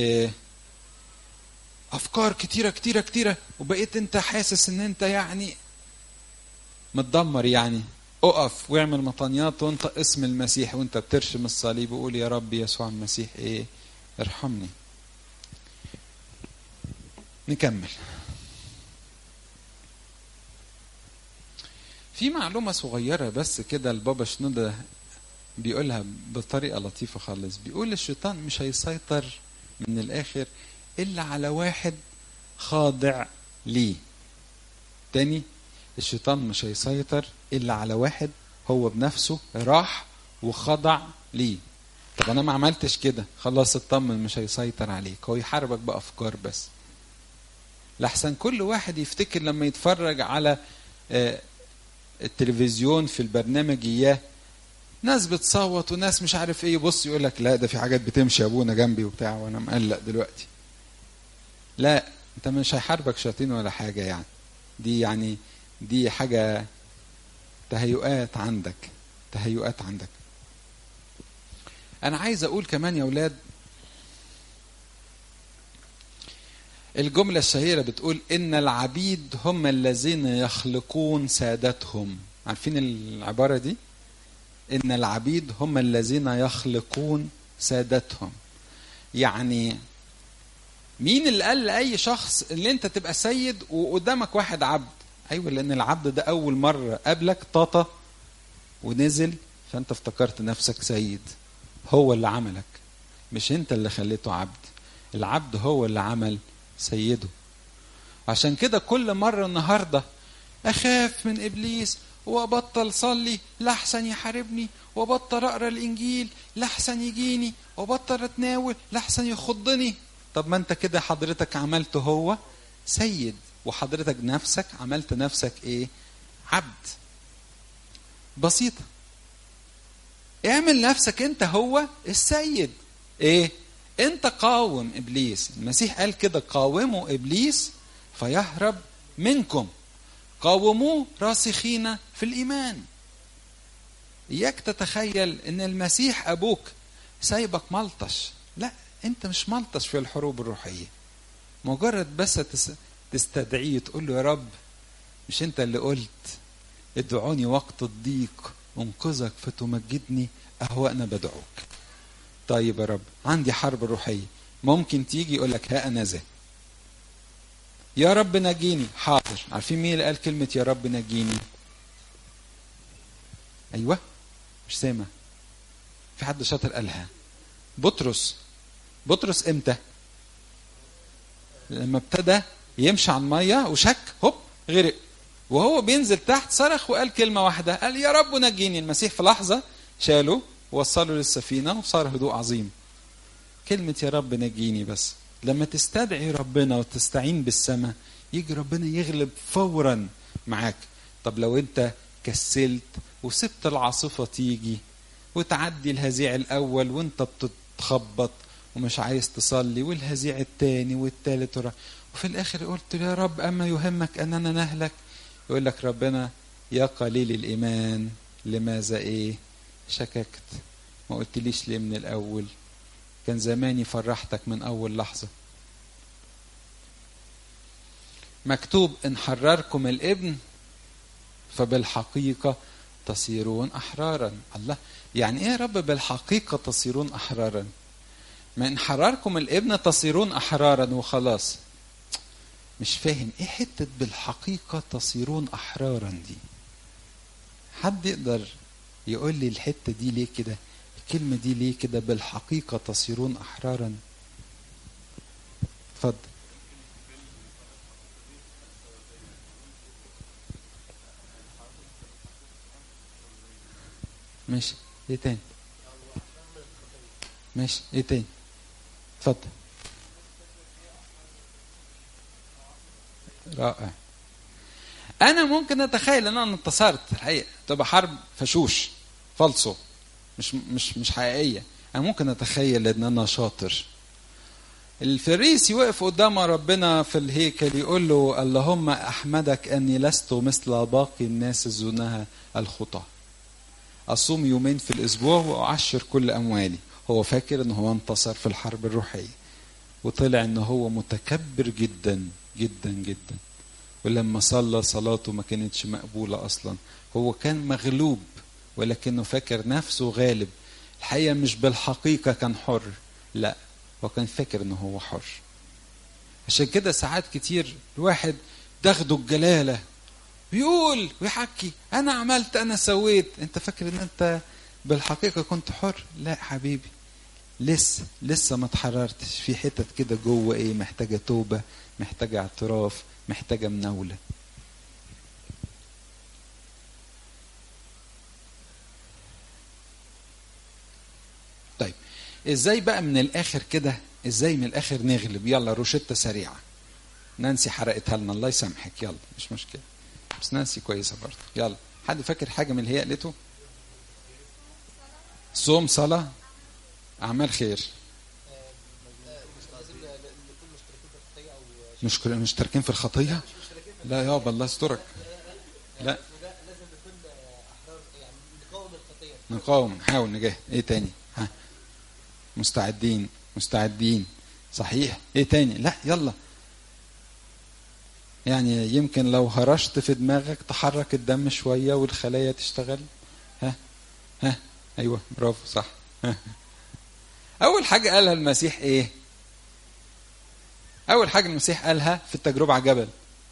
افكار كتيره كتيره كتيره وبقيت انت حاسس ان انت يعني متدمر يعني اقف واعمل مطانيات وانت اسم المسيح وانت بترشم الصليب وقول يا رب يسوع المسيح ايه ارحمني نكمل في معلومة صغيرة بس كده البابا شنودة بيقولها بطريقة لطيفة خالص بيقول الشيطان مش هيسيطر من الآخر إلا على واحد خاضع ليه تاني الشيطان مش هيسيطر إلا على واحد هو بنفسه راح وخضع ليه طب انا ما عملتش كده خلاص اطمن مش هيسيطر عليك هو يحاربك بافكار بس لحسن كل واحد يفتكر لما يتفرج على التلفزيون في البرنامج اياه ناس بتصوت وناس مش عارف ايه يبص يقول لك لا ده في حاجات بتمشي يا ابونا جنبي وبتاع وانا مقلق دلوقتي لا انت مش هيحاربك شياطين ولا حاجه يعني دي يعني دي حاجه تهيؤات عندك تهيؤات عندك انا عايز اقول كمان يا اولاد الجملة الشهيرة بتقول إن العبيد هم الذين يخلقون سادتهم عارفين العبارة دي إن العبيد هم الذين يخلقون سادتهم يعني مين اللي قال لأي شخص اللي أنت تبقى سيد وقدامك واحد عبد أيوة لأن العبد ده أول مرة قابلك طاطا ونزل فأنت افتكرت نفسك سيد هو اللي عملك مش أنت اللي خليته عبد العبد هو اللي عمل سيده عشان كده كل مرة النهاردة أخاف من إبليس وأبطل صلي لحسن يحاربني وأبطل أقرأ الإنجيل لحسن يجيني وأبطل أتناول لحسن يخضني طب ما أنت كده حضرتك عملت هو سيد وحضرتك نفسك عملت نفسك إيه عبد بسيطة اعمل نفسك أنت هو السيد إيه انت قاوم ابليس المسيح قال كده قاوموا ابليس فيهرب منكم قاوموه راسخين في الايمان اياك تتخيل ان المسيح ابوك سايبك ملطش لا انت مش ملطش في الحروب الروحيه مجرد بس تستدعيه تقول له يا رب مش انت اللي قلت ادعوني وقت الضيق انقذك فتمجدني اهو انا بدعوك طيب يا رب عندي حرب روحيه ممكن تيجي يقول لك ها انا ذا يا رب نجيني حاضر عارفين مين اللي قال كلمه يا رب نجيني ايوه مش سامع في حد شاطر قالها بطرس بطرس امتى لما ابتدى يمشي على الميه وشك هوب غرق وهو بينزل تحت صرخ وقال كلمه واحده قال يا رب نجيني المسيح في لحظه شاله وصلوا للسفينة وصار هدوء عظيم كلمة يا رب نجيني بس لما تستدعي ربنا وتستعين بالسماء يجي ربنا يغلب فورا معاك طب لو انت كسلت وسبت العاصفة تيجي وتعدي الهزيع الأول وانت بتتخبط ومش عايز تصلي والهزيع التاني والتالت ورا. وفي الآخر قلت يا رب أما يهمك أننا نهلك يقول لك ربنا يا قليل الإيمان لماذا إيه شككت ما قلتليش ليه من الأول كان زماني فرحتك من أول لحظة مكتوب إن حرركم الابن فبالحقيقة تصيرون أحرارا الله يعني إيه يا رب بالحقيقة تصيرون أحرارا ما إن حرركم الابن تصيرون أحرارا وخلاص مش فاهم إيه حتة بالحقيقة تصيرون أحرارا دي حد يقدر يقول لي الحتة دي ليه كده الكلمة دي ليه كده بالحقيقة تصيرون أحرارا اتفضل ماشي ايه تاني ماشي ايه تاني اتفضل رائع انا ممكن اتخيل ان انا انتصرت الحقيقه تبقى حرب فشوش فالصو مش مش مش حقيقيه انا ممكن اتخيل ان انا شاطر الفريسي وقف قدام ربنا في الهيكل يقول له اللهم احمدك اني لست مثل باقي الناس زونها الخطى اصوم يومين في الاسبوع واعشر كل اموالي هو فاكر ان هو انتصر في الحرب الروحيه وطلع ان هو متكبر جدا جدا جدا ولما صلى صلاته ما كانتش مقبولة أصلا هو كان مغلوب ولكنه فاكر نفسه غالب الحقيقة مش بالحقيقة كان حر لا هو كان فاكر انه هو حر عشان كده ساعات كتير الواحد تاخده الجلالة بيقول ويحكي انا عملت انا سويت انت فاكر ان انت بالحقيقة كنت حر لا حبيبي لسه لسه ما اتحررتش في حتت كده جوه ايه محتاجة توبة محتاجة اعتراف محتاجة مناولة ازاي بقى من الاخر كده ازاي من الاخر نغلب يلا روشته سريعه نانسي حرقتها لنا الله يسامحك يلا مش مشكله بس نانسي كويسه برضه يلا حد فاكر حاجه من اللي هي قالته صوم صلاه اعمال خير مش مشتركين في الخطيه لا يابا الله يسترك لا نقاوم نحاول نجاهد ايه تاني ها مستعدين مستعدين صحيح ايه تاني لا يلا يعني يمكن لو هرشت في دماغك تحرك الدم شويه والخلايا تشتغل ها ها ايوه برافو صح ها. اول حاجه قالها المسيح ايه اول حاجه المسيح قالها في التجربه على الجبل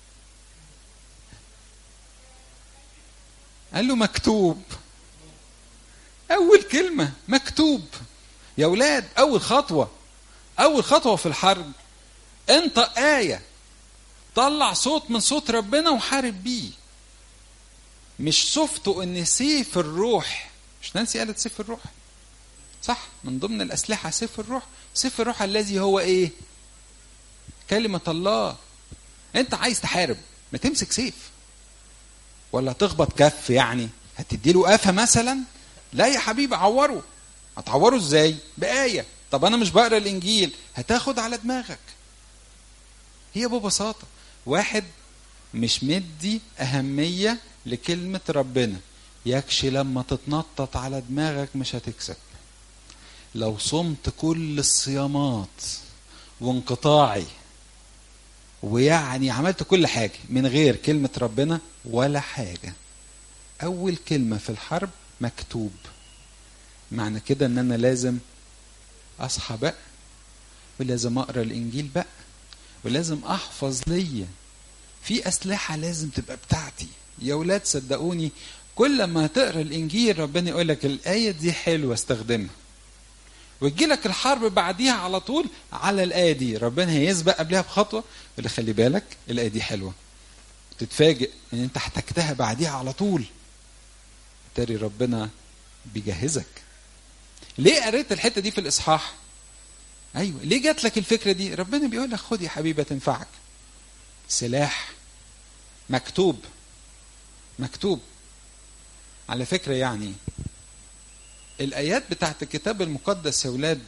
قال له مكتوب اول كلمه مكتوب يا اولاد اول خطوه اول خطوه في الحرب انت ايه طلع صوت من صوت ربنا وحارب بيه مش شفتوا ان سيف الروح مش نانسي قالت سيف الروح صح من ضمن الاسلحه سيف الروح سيف الروح الذي هو ايه كلمه الله انت عايز تحارب ما تمسك سيف ولا تخبط كف يعني هتدي له قفا مثلا لا يا حبيبي عوره هتعوره ازاي بآية طب انا مش بقرا الانجيل هتاخد على دماغك هي ببساطة واحد مش مدي أهمية لكلمة ربنا يكشي لما تتنطط على دماغك مش هتكسب لو صمت كل الصيامات وانقطاعي ويعني عملت كل حاجة من غير كلمة ربنا ولا حاجة أول كلمة في الحرب مكتوب معنى كده ان انا لازم اصحى بقى ولازم اقرا الانجيل بقى ولازم احفظ ليا في اسلحه لازم تبقى بتاعتي يا ولاد صدقوني كل ما تقرا الانجيل ربنا يقول لك الايه دي حلوه استخدمها وتجي لك الحرب بعديها على طول على الايه دي ربنا هيسبق قبلها بخطوه يقول خلي بالك الايه دي حلوه تتفاجئ ان انت احتجتها بعديها على طول تاري ربنا بيجهزك ليه قريت الحته دي في الاصحاح ايوه ليه جات لك الفكره دي ربنا بيقول لك خد يا حبيبه تنفعك سلاح مكتوب مكتوب على فكره يعني الايات بتاعت الكتاب المقدس يا ولاد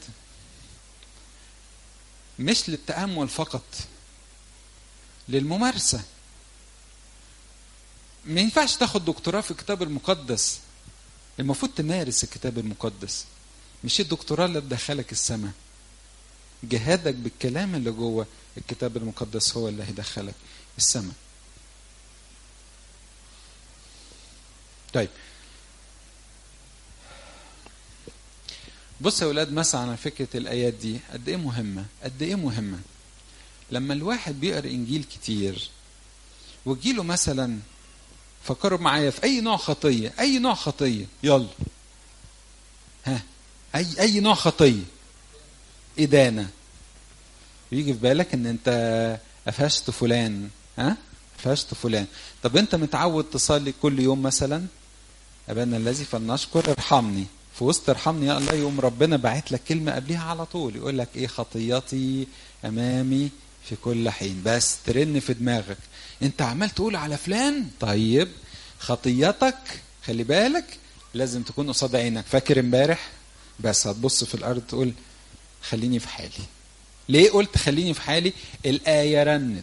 مش للتامل فقط للممارسه ما ينفعش تاخد دكتوراه في الكتاب المقدس المفروض تمارس الكتاب المقدس مش الدكتوراه اللي تدخلك السماء جهادك بالكلام اللي جوه الكتاب المقدس هو اللي هيدخلك السماء طيب بص يا ولاد مثلا على فكرة الآيات دي قد إيه مهمة قد إيه مهمة لما الواحد بيقرأ إنجيل كتير وتجيله مثلا فكروا معايا في أي نوع خطية أي نوع خطية يلا ها أي أي نوع خطية إدانة يجي في بالك إن أنت قفشت فلان ها قفشت فلان طب أنت متعود تصلي كل يوم مثلا أبانا الذي فلنشكر ارحمني في وسط ارحمني يا الله يوم ربنا باعت لك كلمة قبلها على طول يقول لك إيه خطيتي أمامي في كل حين بس ترن في دماغك انت عمال تقول على فلان طيب خطيتك خلي بالك لازم تكون قصاد عينك فاكر امبارح بس هتبص في الارض تقول خليني في حالي ليه قلت خليني في حالي الآية رنت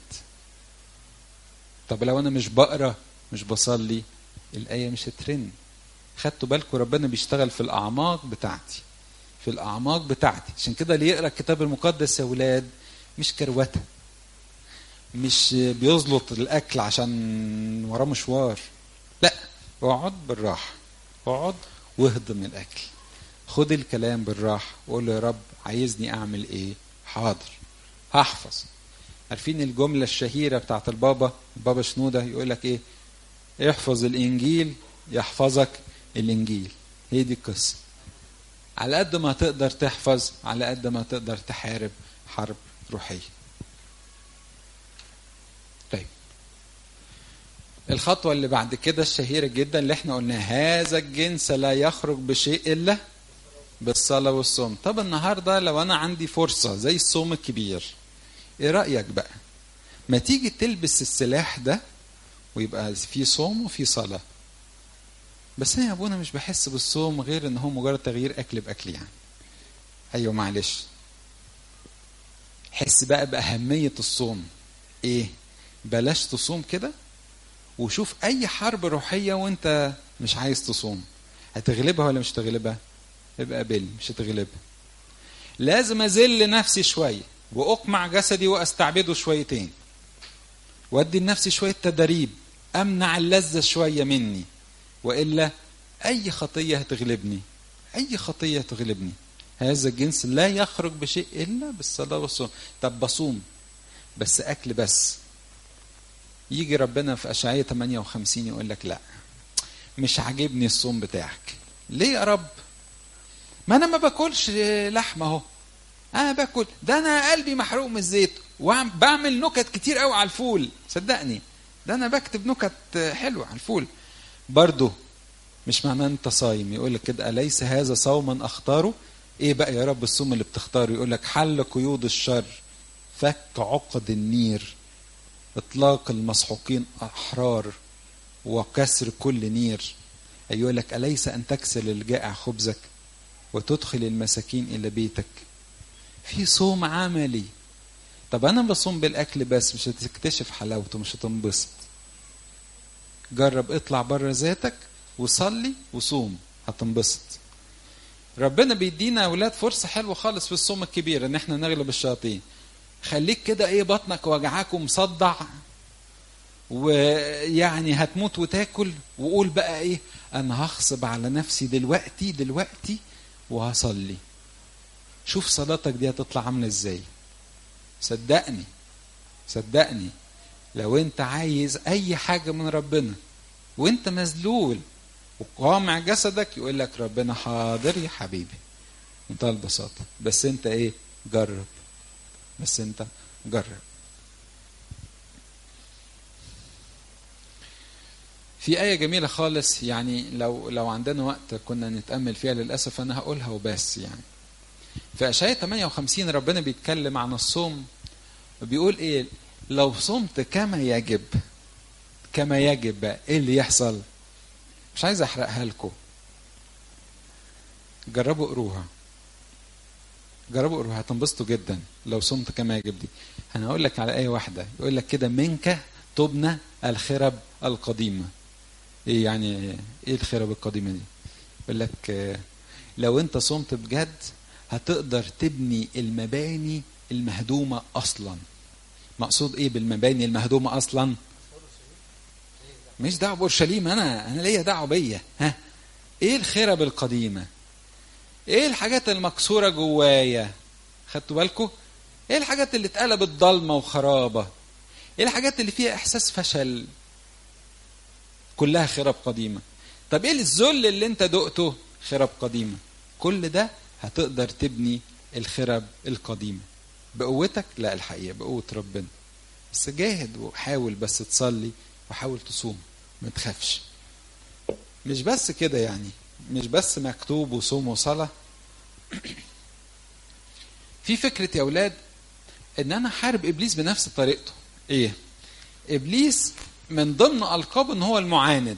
طب لو انا مش بقرا مش بصلي الآية مش هترن خدتوا بالكم ربنا بيشتغل في الأعماق بتاعتي في الأعماق بتاعتي عشان كده اللي يقرأ الكتاب المقدس يا ولاد مش كروته مش بيزلط الاكل عشان وراه مشوار لا اقعد بالراحه اقعد واهضم الاكل خد الكلام بالراحه وقول له يا رب عايزني اعمل ايه حاضر هحفظ عارفين الجمله الشهيره بتاعت البابا البابا شنوده يقول لك ايه احفظ الانجيل يحفظك الانجيل هي دي القصه على قد ما تقدر تحفظ على قد ما تقدر تحارب حرب روحيه طيب الخطوة اللي بعد كده الشهيرة جدا اللي احنا قلنا هذا الجنس لا يخرج بشيء إلا بالصلاه والصوم طب النهارده لو انا عندي فرصه زي الصوم الكبير ايه رايك بقى ما تيجي تلبس السلاح ده ويبقى في صوم وفي صلاه بس انا يا ابونا مش بحس بالصوم غير ان هو مجرد تغيير اكل باكل يعني ايوه معلش حس بقى باهميه الصوم ايه بلاش تصوم كده وشوف اي حرب روحيه وانت مش عايز تصوم هتغلبها ولا مش هتغلبها يبقى قبل مش هتغلبها لازم اذل نفسي شويه واقمع جسدي واستعبده شويتين وادي لنفسي شويه تدريب امنع اللذه شويه مني والا اي خطيه هتغلبني اي خطيه هتغلبني هذا الجنس لا يخرج بشيء الا بالصلاه والصوم طب بصوم بس اكل بس يجي ربنا في اشعياء 58 يقول لك لا مش عاجبني الصوم بتاعك ليه يا رب ما انا ما باكلش لحمه اهو انا باكل ده انا قلبي محروق من الزيت وبعمل نكت كتير قوي على الفول صدقني ده انا بكتب نكت حلوه على الفول برضه مش معناه انت صايم يقول لك كده اليس هذا صوما اختاره ايه بقى يا رب الصوم اللي بتختاره يقول لك حل قيود الشر فك عقد النير اطلاق المسحوقين احرار وكسر كل نير يقول لك اليس ان تكسل الجائع خبزك وتدخل المساكين الى بيتك في صوم عملي طب انا بصوم بالاكل بس مش هتكتشف حلاوته مش هتنبسط جرب اطلع بره ذاتك وصلي وصوم هتنبسط ربنا بيدينا اولاد فرصه حلوه خالص في الصوم الكبير ان احنا نغلب الشياطين خليك كده ايه بطنك وجعاك ومصدع ويعني هتموت وتاكل وقول بقى ايه انا هغصب على نفسي دلوقتي دلوقتي وهصلي شوف صلاتك دي هتطلع عامله ازاي صدقني صدقني لو انت عايز اي حاجه من ربنا وانت مذلول وقامع جسدك يقول لك ربنا حاضر يا حبيبي منتهى البساطه بس انت ايه جرب بس انت جرب في آية جميلة خالص يعني لو لو عندنا وقت كنا نتأمل فيها للأسف أنا هقولها وبس يعني. في أشعياء 58 ربنا بيتكلم عن الصوم بيقول إيه؟ لو صمت كما يجب كما يجب بقى إيه اللي يحصل؟ مش عايز أحرقها لكم. جربوا قروها. جربوا قروها هتنبسطوا جدا لو صمت كما يجب دي. أنا هقول لك على آية واحدة يقول لك كده منك تبنى الخرب القديمة. ايه يعني ايه الخرب القديمه دي يقول لك لو انت صمت بجد هتقدر تبني المباني المهدومه اصلا مقصود ايه بالمباني المهدومه اصلا مش دعوه باورشليم انا انا ليا دعوه بيا ها ايه الخرب القديمه ايه الحاجات المكسوره جوايا خدتوا بالكم ايه الحاجات اللي اتقلبت ضلمه وخرابه ايه الحاجات اللي فيها احساس فشل كلها خرب قديمه طب ايه الذل اللي انت دقته خرب قديمه كل ده هتقدر تبني الخرب القديمه بقوتك لا الحقيقه بقوه ربنا بس جاهد وحاول بس تصلي وحاول تصوم ما تخافش مش بس كده يعني مش بس مكتوب وصوم وصلاه في فكره يا اولاد ان انا حارب ابليس بنفس طريقته ايه ابليس من ضمن القابه ان هو المعاند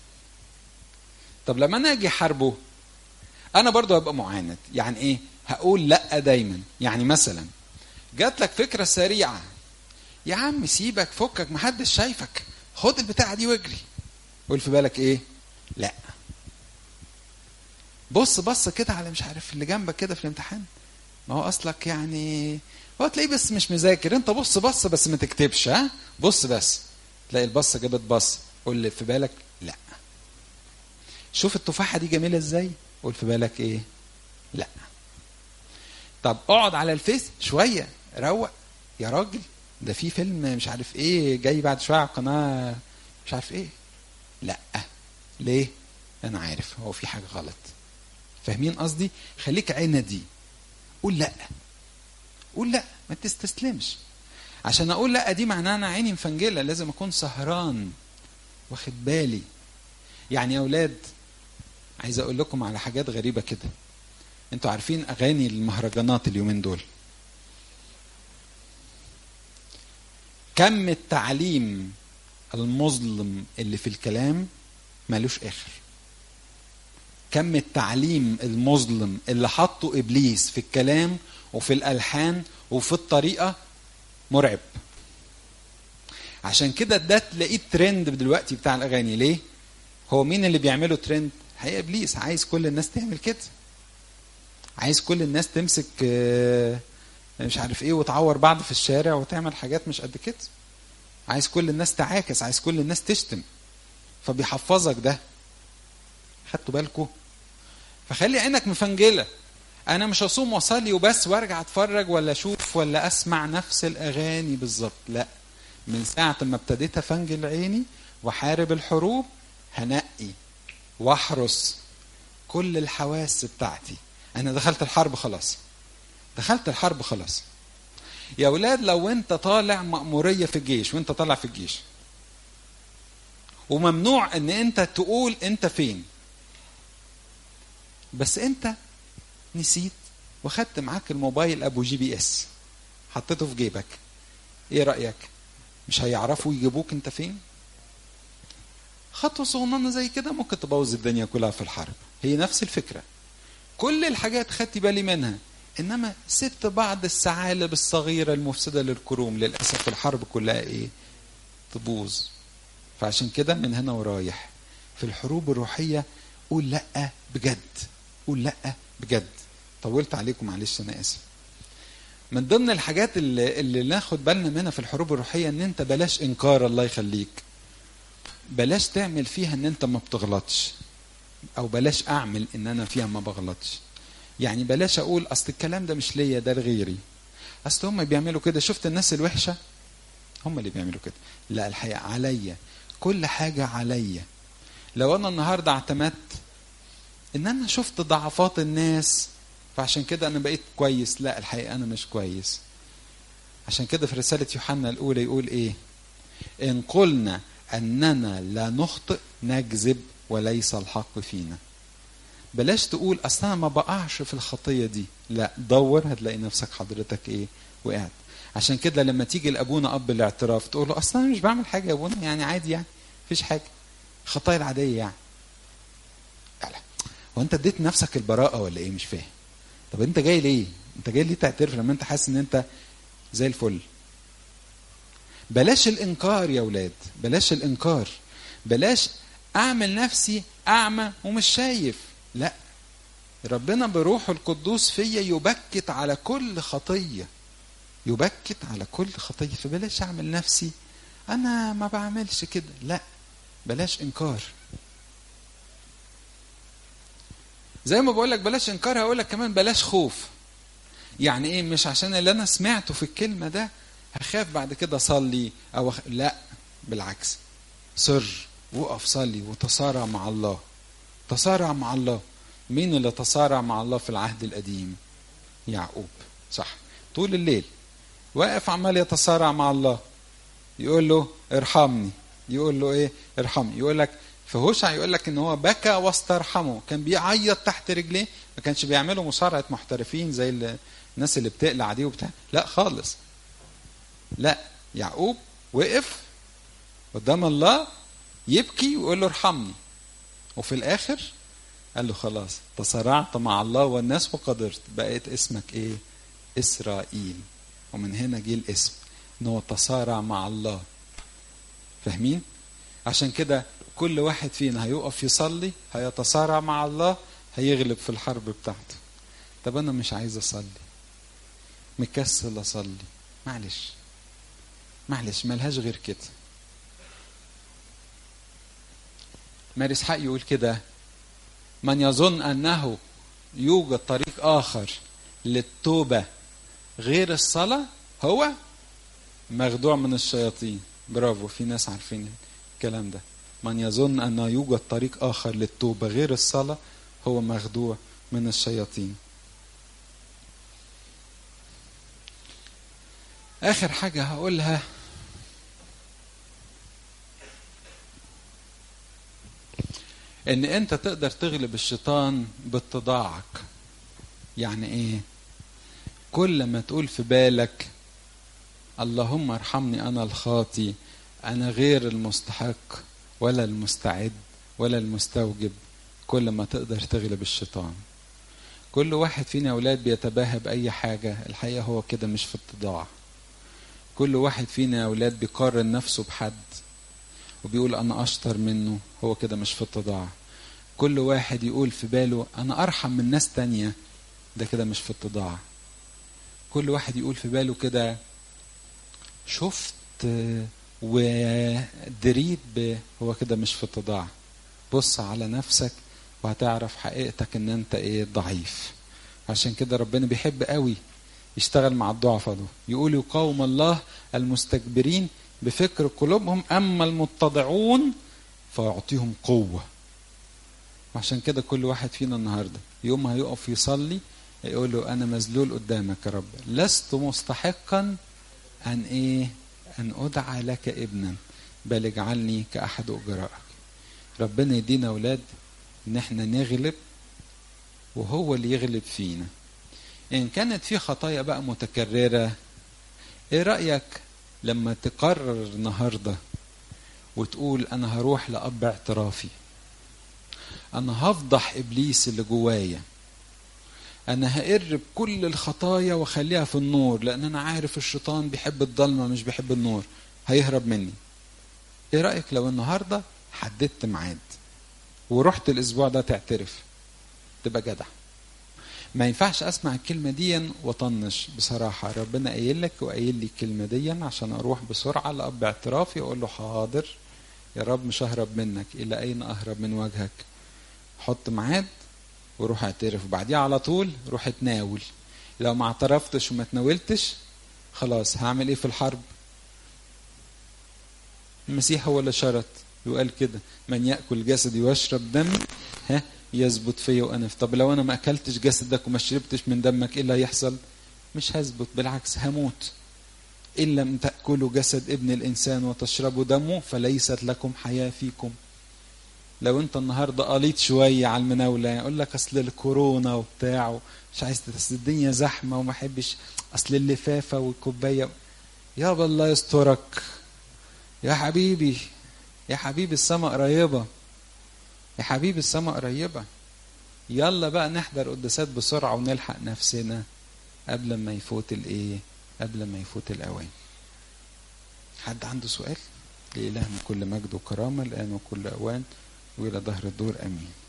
طب لما انا اجي حاربه انا برضه هبقى معاند يعني ايه هقول لا دايما يعني مثلا جات لك فكره سريعه يا عم سيبك فكك محدش شايفك خد البتاعه دي واجري قول في بالك ايه لا بص بص كده على مش عارف اللي جنبك كده في الامتحان ما هو اصلك يعني هو تلاقيه بس مش مذاكر انت بص بص بس ما تكتبش ها بص بس تلاقي البصه جابت بص قول اللي في بالك لا شوف التفاحه دي جميله ازاي قول في بالك ايه لا طب اقعد على الفيس شويه روق يا راجل ده في فيلم مش عارف ايه جاي بعد شويه على قناه مش عارف ايه لا ليه انا عارف هو في حاجه غلط فاهمين قصدي خليك عندي قول لا قول لا ما تستسلمش عشان اقول لا دي معناها انا عيني مفنجله لازم اكون سهران واخد بالي يعني يا اولاد عايز اقول لكم على حاجات غريبه كده انتوا عارفين اغاني المهرجانات اليومين دول كم التعليم المظلم اللي في الكلام ملوش اخر كم التعليم المظلم اللي حطه ابليس في الكلام وفي الالحان وفي الطريقه مرعب عشان كده ده تلاقيه ترند دلوقتي بتاع الاغاني ليه هو مين اللي بيعمله ترند هي ابليس عايز كل الناس تعمل كده عايز كل الناس تمسك مش عارف ايه وتعور بعض في الشارع وتعمل حاجات مش قد كده عايز كل الناس تعاكس عايز كل الناس تشتم فبيحفظك ده خدتوا بالكم فخلي عينك مفنجله انا مش هصوم واصلي وبس وارجع اتفرج ولا اشوف ولا اسمع نفس الاغاني بالظبط لا من ساعه ما ابتديت افنجل عيني واحارب الحروب هنقي واحرس كل الحواس بتاعتي انا دخلت الحرب خلاص دخلت الحرب خلاص يا ولاد لو انت طالع مأمورية في الجيش وانت طالع في الجيش وممنوع ان انت تقول انت فين بس انت نسيت وخدت معاك الموبايل ابو جي بي اس حطيته في جيبك ايه رأيك مش هيعرفوا يجيبوك انت فين خطوة صغننة زي كده ممكن تبوظ الدنيا كلها في الحرب هي نفس الفكرة كل الحاجات خدت بالي منها انما سبت بعض الثعالب الصغيره المفسده للكروم للاسف الحرب كلها ايه تبوظ فعشان كده من هنا ورايح في الحروب الروحيه قول لا بجد قول لا بجد طولت عليكم معلش انا اسف من ضمن الحاجات اللي, اللي ناخد بالنا منها في الحروب الروحيه ان انت بلاش انكار الله يخليك بلاش تعمل فيها ان انت ما بتغلطش او بلاش اعمل ان انا فيها ما بغلطش يعني بلاش اقول اصل الكلام ده مش ليا ده لغيري اصل هم بيعملوا كده شفت الناس الوحشه هم اللي بيعملوا كده لا الحقيقه عليا كل حاجه عليا لو انا النهارده اعتمدت ان انا شفت ضعفات الناس فعشان كده انا بقيت كويس لا الحقيقه انا مش كويس عشان كده في رساله يوحنا الاولى يقول ايه ان قلنا اننا لا نخطئ نكذب وليس الحق فينا بلاش تقول اصل انا ما بقعش في الخطيه دي لا دور هتلاقي نفسك حضرتك ايه وقعت عشان كده لما تيجي لابونا اب الاعتراف تقول له اصل انا مش بعمل حاجه يا ابونا يعني عادي يعني مفيش حاجه الخطايا العاديه يعني لا هو انت اديت نفسك البراءه ولا ايه مش فاهم طب انت جاي ليه انت جاي ليه تعترف لما انت حاسس ان انت زي الفل بلاش الانكار يا ولاد بلاش الانكار بلاش اعمل نفسي اعمى ومش شايف لا ربنا بروحه القدوس فيا يبكت على كل خطيه يبكت على كل خطيه فبلاش اعمل نفسي انا ما بعملش كده لا بلاش انكار زي ما بقول لك بلاش انكار هقول لك كمان بلاش خوف يعني ايه مش عشان اللي انا سمعته في الكلمه ده هخاف بعد كده اصلي او أخ... لا بالعكس سر وقف صلي وتصارع مع الله تصارع مع الله مين اللي تصارع مع الله في العهد القديم يعقوب صح طول الليل واقف عمال يتصارع مع الله يقول له ارحمني يقول له ايه ارحمني يقول لك في هوشع يقول لك ان هو بكى واسترحمه كان بيعيط تحت رجليه ما كانش بيعملوا مصارعه محترفين زي الناس اللي بتقلع دي وبتاع لا خالص لا يعقوب وقف قدام الله يبكي ويقول له ارحمني وفي الاخر قال له خلاص تصارعت مع الله والناس وقدرت بقيت اسمك ايه اسرائيل ومن هنا جه الاسم ان هو تصارع مع الله فاهمين عشان كده كل واحد فينا هيقف يصلي هيتصارع مع الله هيغلب في الحرب بتاعته طب انا مش عايز اصلي مكسل اصلي معلش معلش ملهاش غير كده ماري اسحاق يقول كده من يظن انه يوجد طريق اخر للتوبه غير الصلاه هو مخدوع من الشياطين برافو في ناس عارفين الكلام ده من يظن ان يوجد طريق اخر للتوبه غير الصلاه هو مخدوع من الشياطين اخر حاجه هقولها ان انت تقدر تغلب الشيطان باتضاعك يعني ايه كل ما تقول في بالك اللهم ارحمني انا الخاطي انا غير المستحق ولا المستعد ولا المستوجب كل ما تقدر تغلب الشيطان كل واحد فينا اولاد بيتباهى باي حاجه الحقيقه هو كده مش في اتضاع كل واحد فينا اولاد بيقارن نفسه بحد وبيقول انا اشطر منه هو كده مش في اتضاع كل واحد يقول في باله انا ارحم من ناس تانية ده كده مش في اتضاع كل واحد يقول في باله كده شفت ودريت ب هو كده مش في اتضاع بص على نفسك وهتعرف حقيقتك ان انت ايه ضعيف عشان كده ربنا بيحب قوي يشتغل مع الضعفاء دول يقول يقاوم الله المستكبرين بفكر قلوبهم اما المتضعون فيعطيهم قوه عشان كده كل واحد فينا النهارده يوم ما هيقف يصلي يقول له انا مذلول قدامك يا رب لست مستحقا ان ايه ان ادعى لك ابنا بل اجعلني كاحد اجرائك ربنا يدينا اولاد ان احنا نغلب وهو اللي يغلب فينا ان كانت في خطايا بقى متكرره ايه رايك لما تقرر النهارده وتقول انا هروح لاب اعترافي انا هفضح ابليس اللي جوايا انا هقر بكل الخطايا واخليها في النور لان انا عارف الشيطان بيحب الضلمه مش بيحب النور هيهرب مني ايه رايك لو النهارده حددت ميعاد ورحت الاسبوع ده تعترف تبقى جدع ما ينفعش اسمع الكلمه دي واطنش بصراحه ربنا قايل لك وقايل لي الكلمه دي عشان اروح بسرعه لاب اعترافي اقول له حاضر يا رب مش ههرب منك الى اين اهرب من وجهك حط ميعاد وروح اعترف وبعديها على طول روح اتناول لو ما اعترفتش وما تناولتش خلاص هعمل ايه في الحرب المسيح هو اللي شرط وقال كده من ياكل جسدي ويشرب دمي ها يثبت فيا وانا في طب لو انا ما اكلتش جسدك وما شربتش من دمك ايه اللي هيحصل مش هثبت بالعكس هموت ان لم تاكلوا جسد ابن الانسان وتشربوا دمه فليست لكم حياه فيكم لو انت النهارده قليت شويه على المناوله يقول لك اصل الكورونا وبتاع مش عايز اصل الدنيا زحمه وما احبش اصل اللفافه والكوبايه يابا الله يسترك يا حبيبي يا حبيبي السماء قريبه يا حبيبي السماء قريبه يلا بقى نحضر قداسات بسرعه ونلحق نفسنا قبل ما يفوت الايه قبل ما يفوت الاوان حد عنده سؤال لإلهنا كل مجد وكرامه الان وكل اوان والى ظهر الدور امين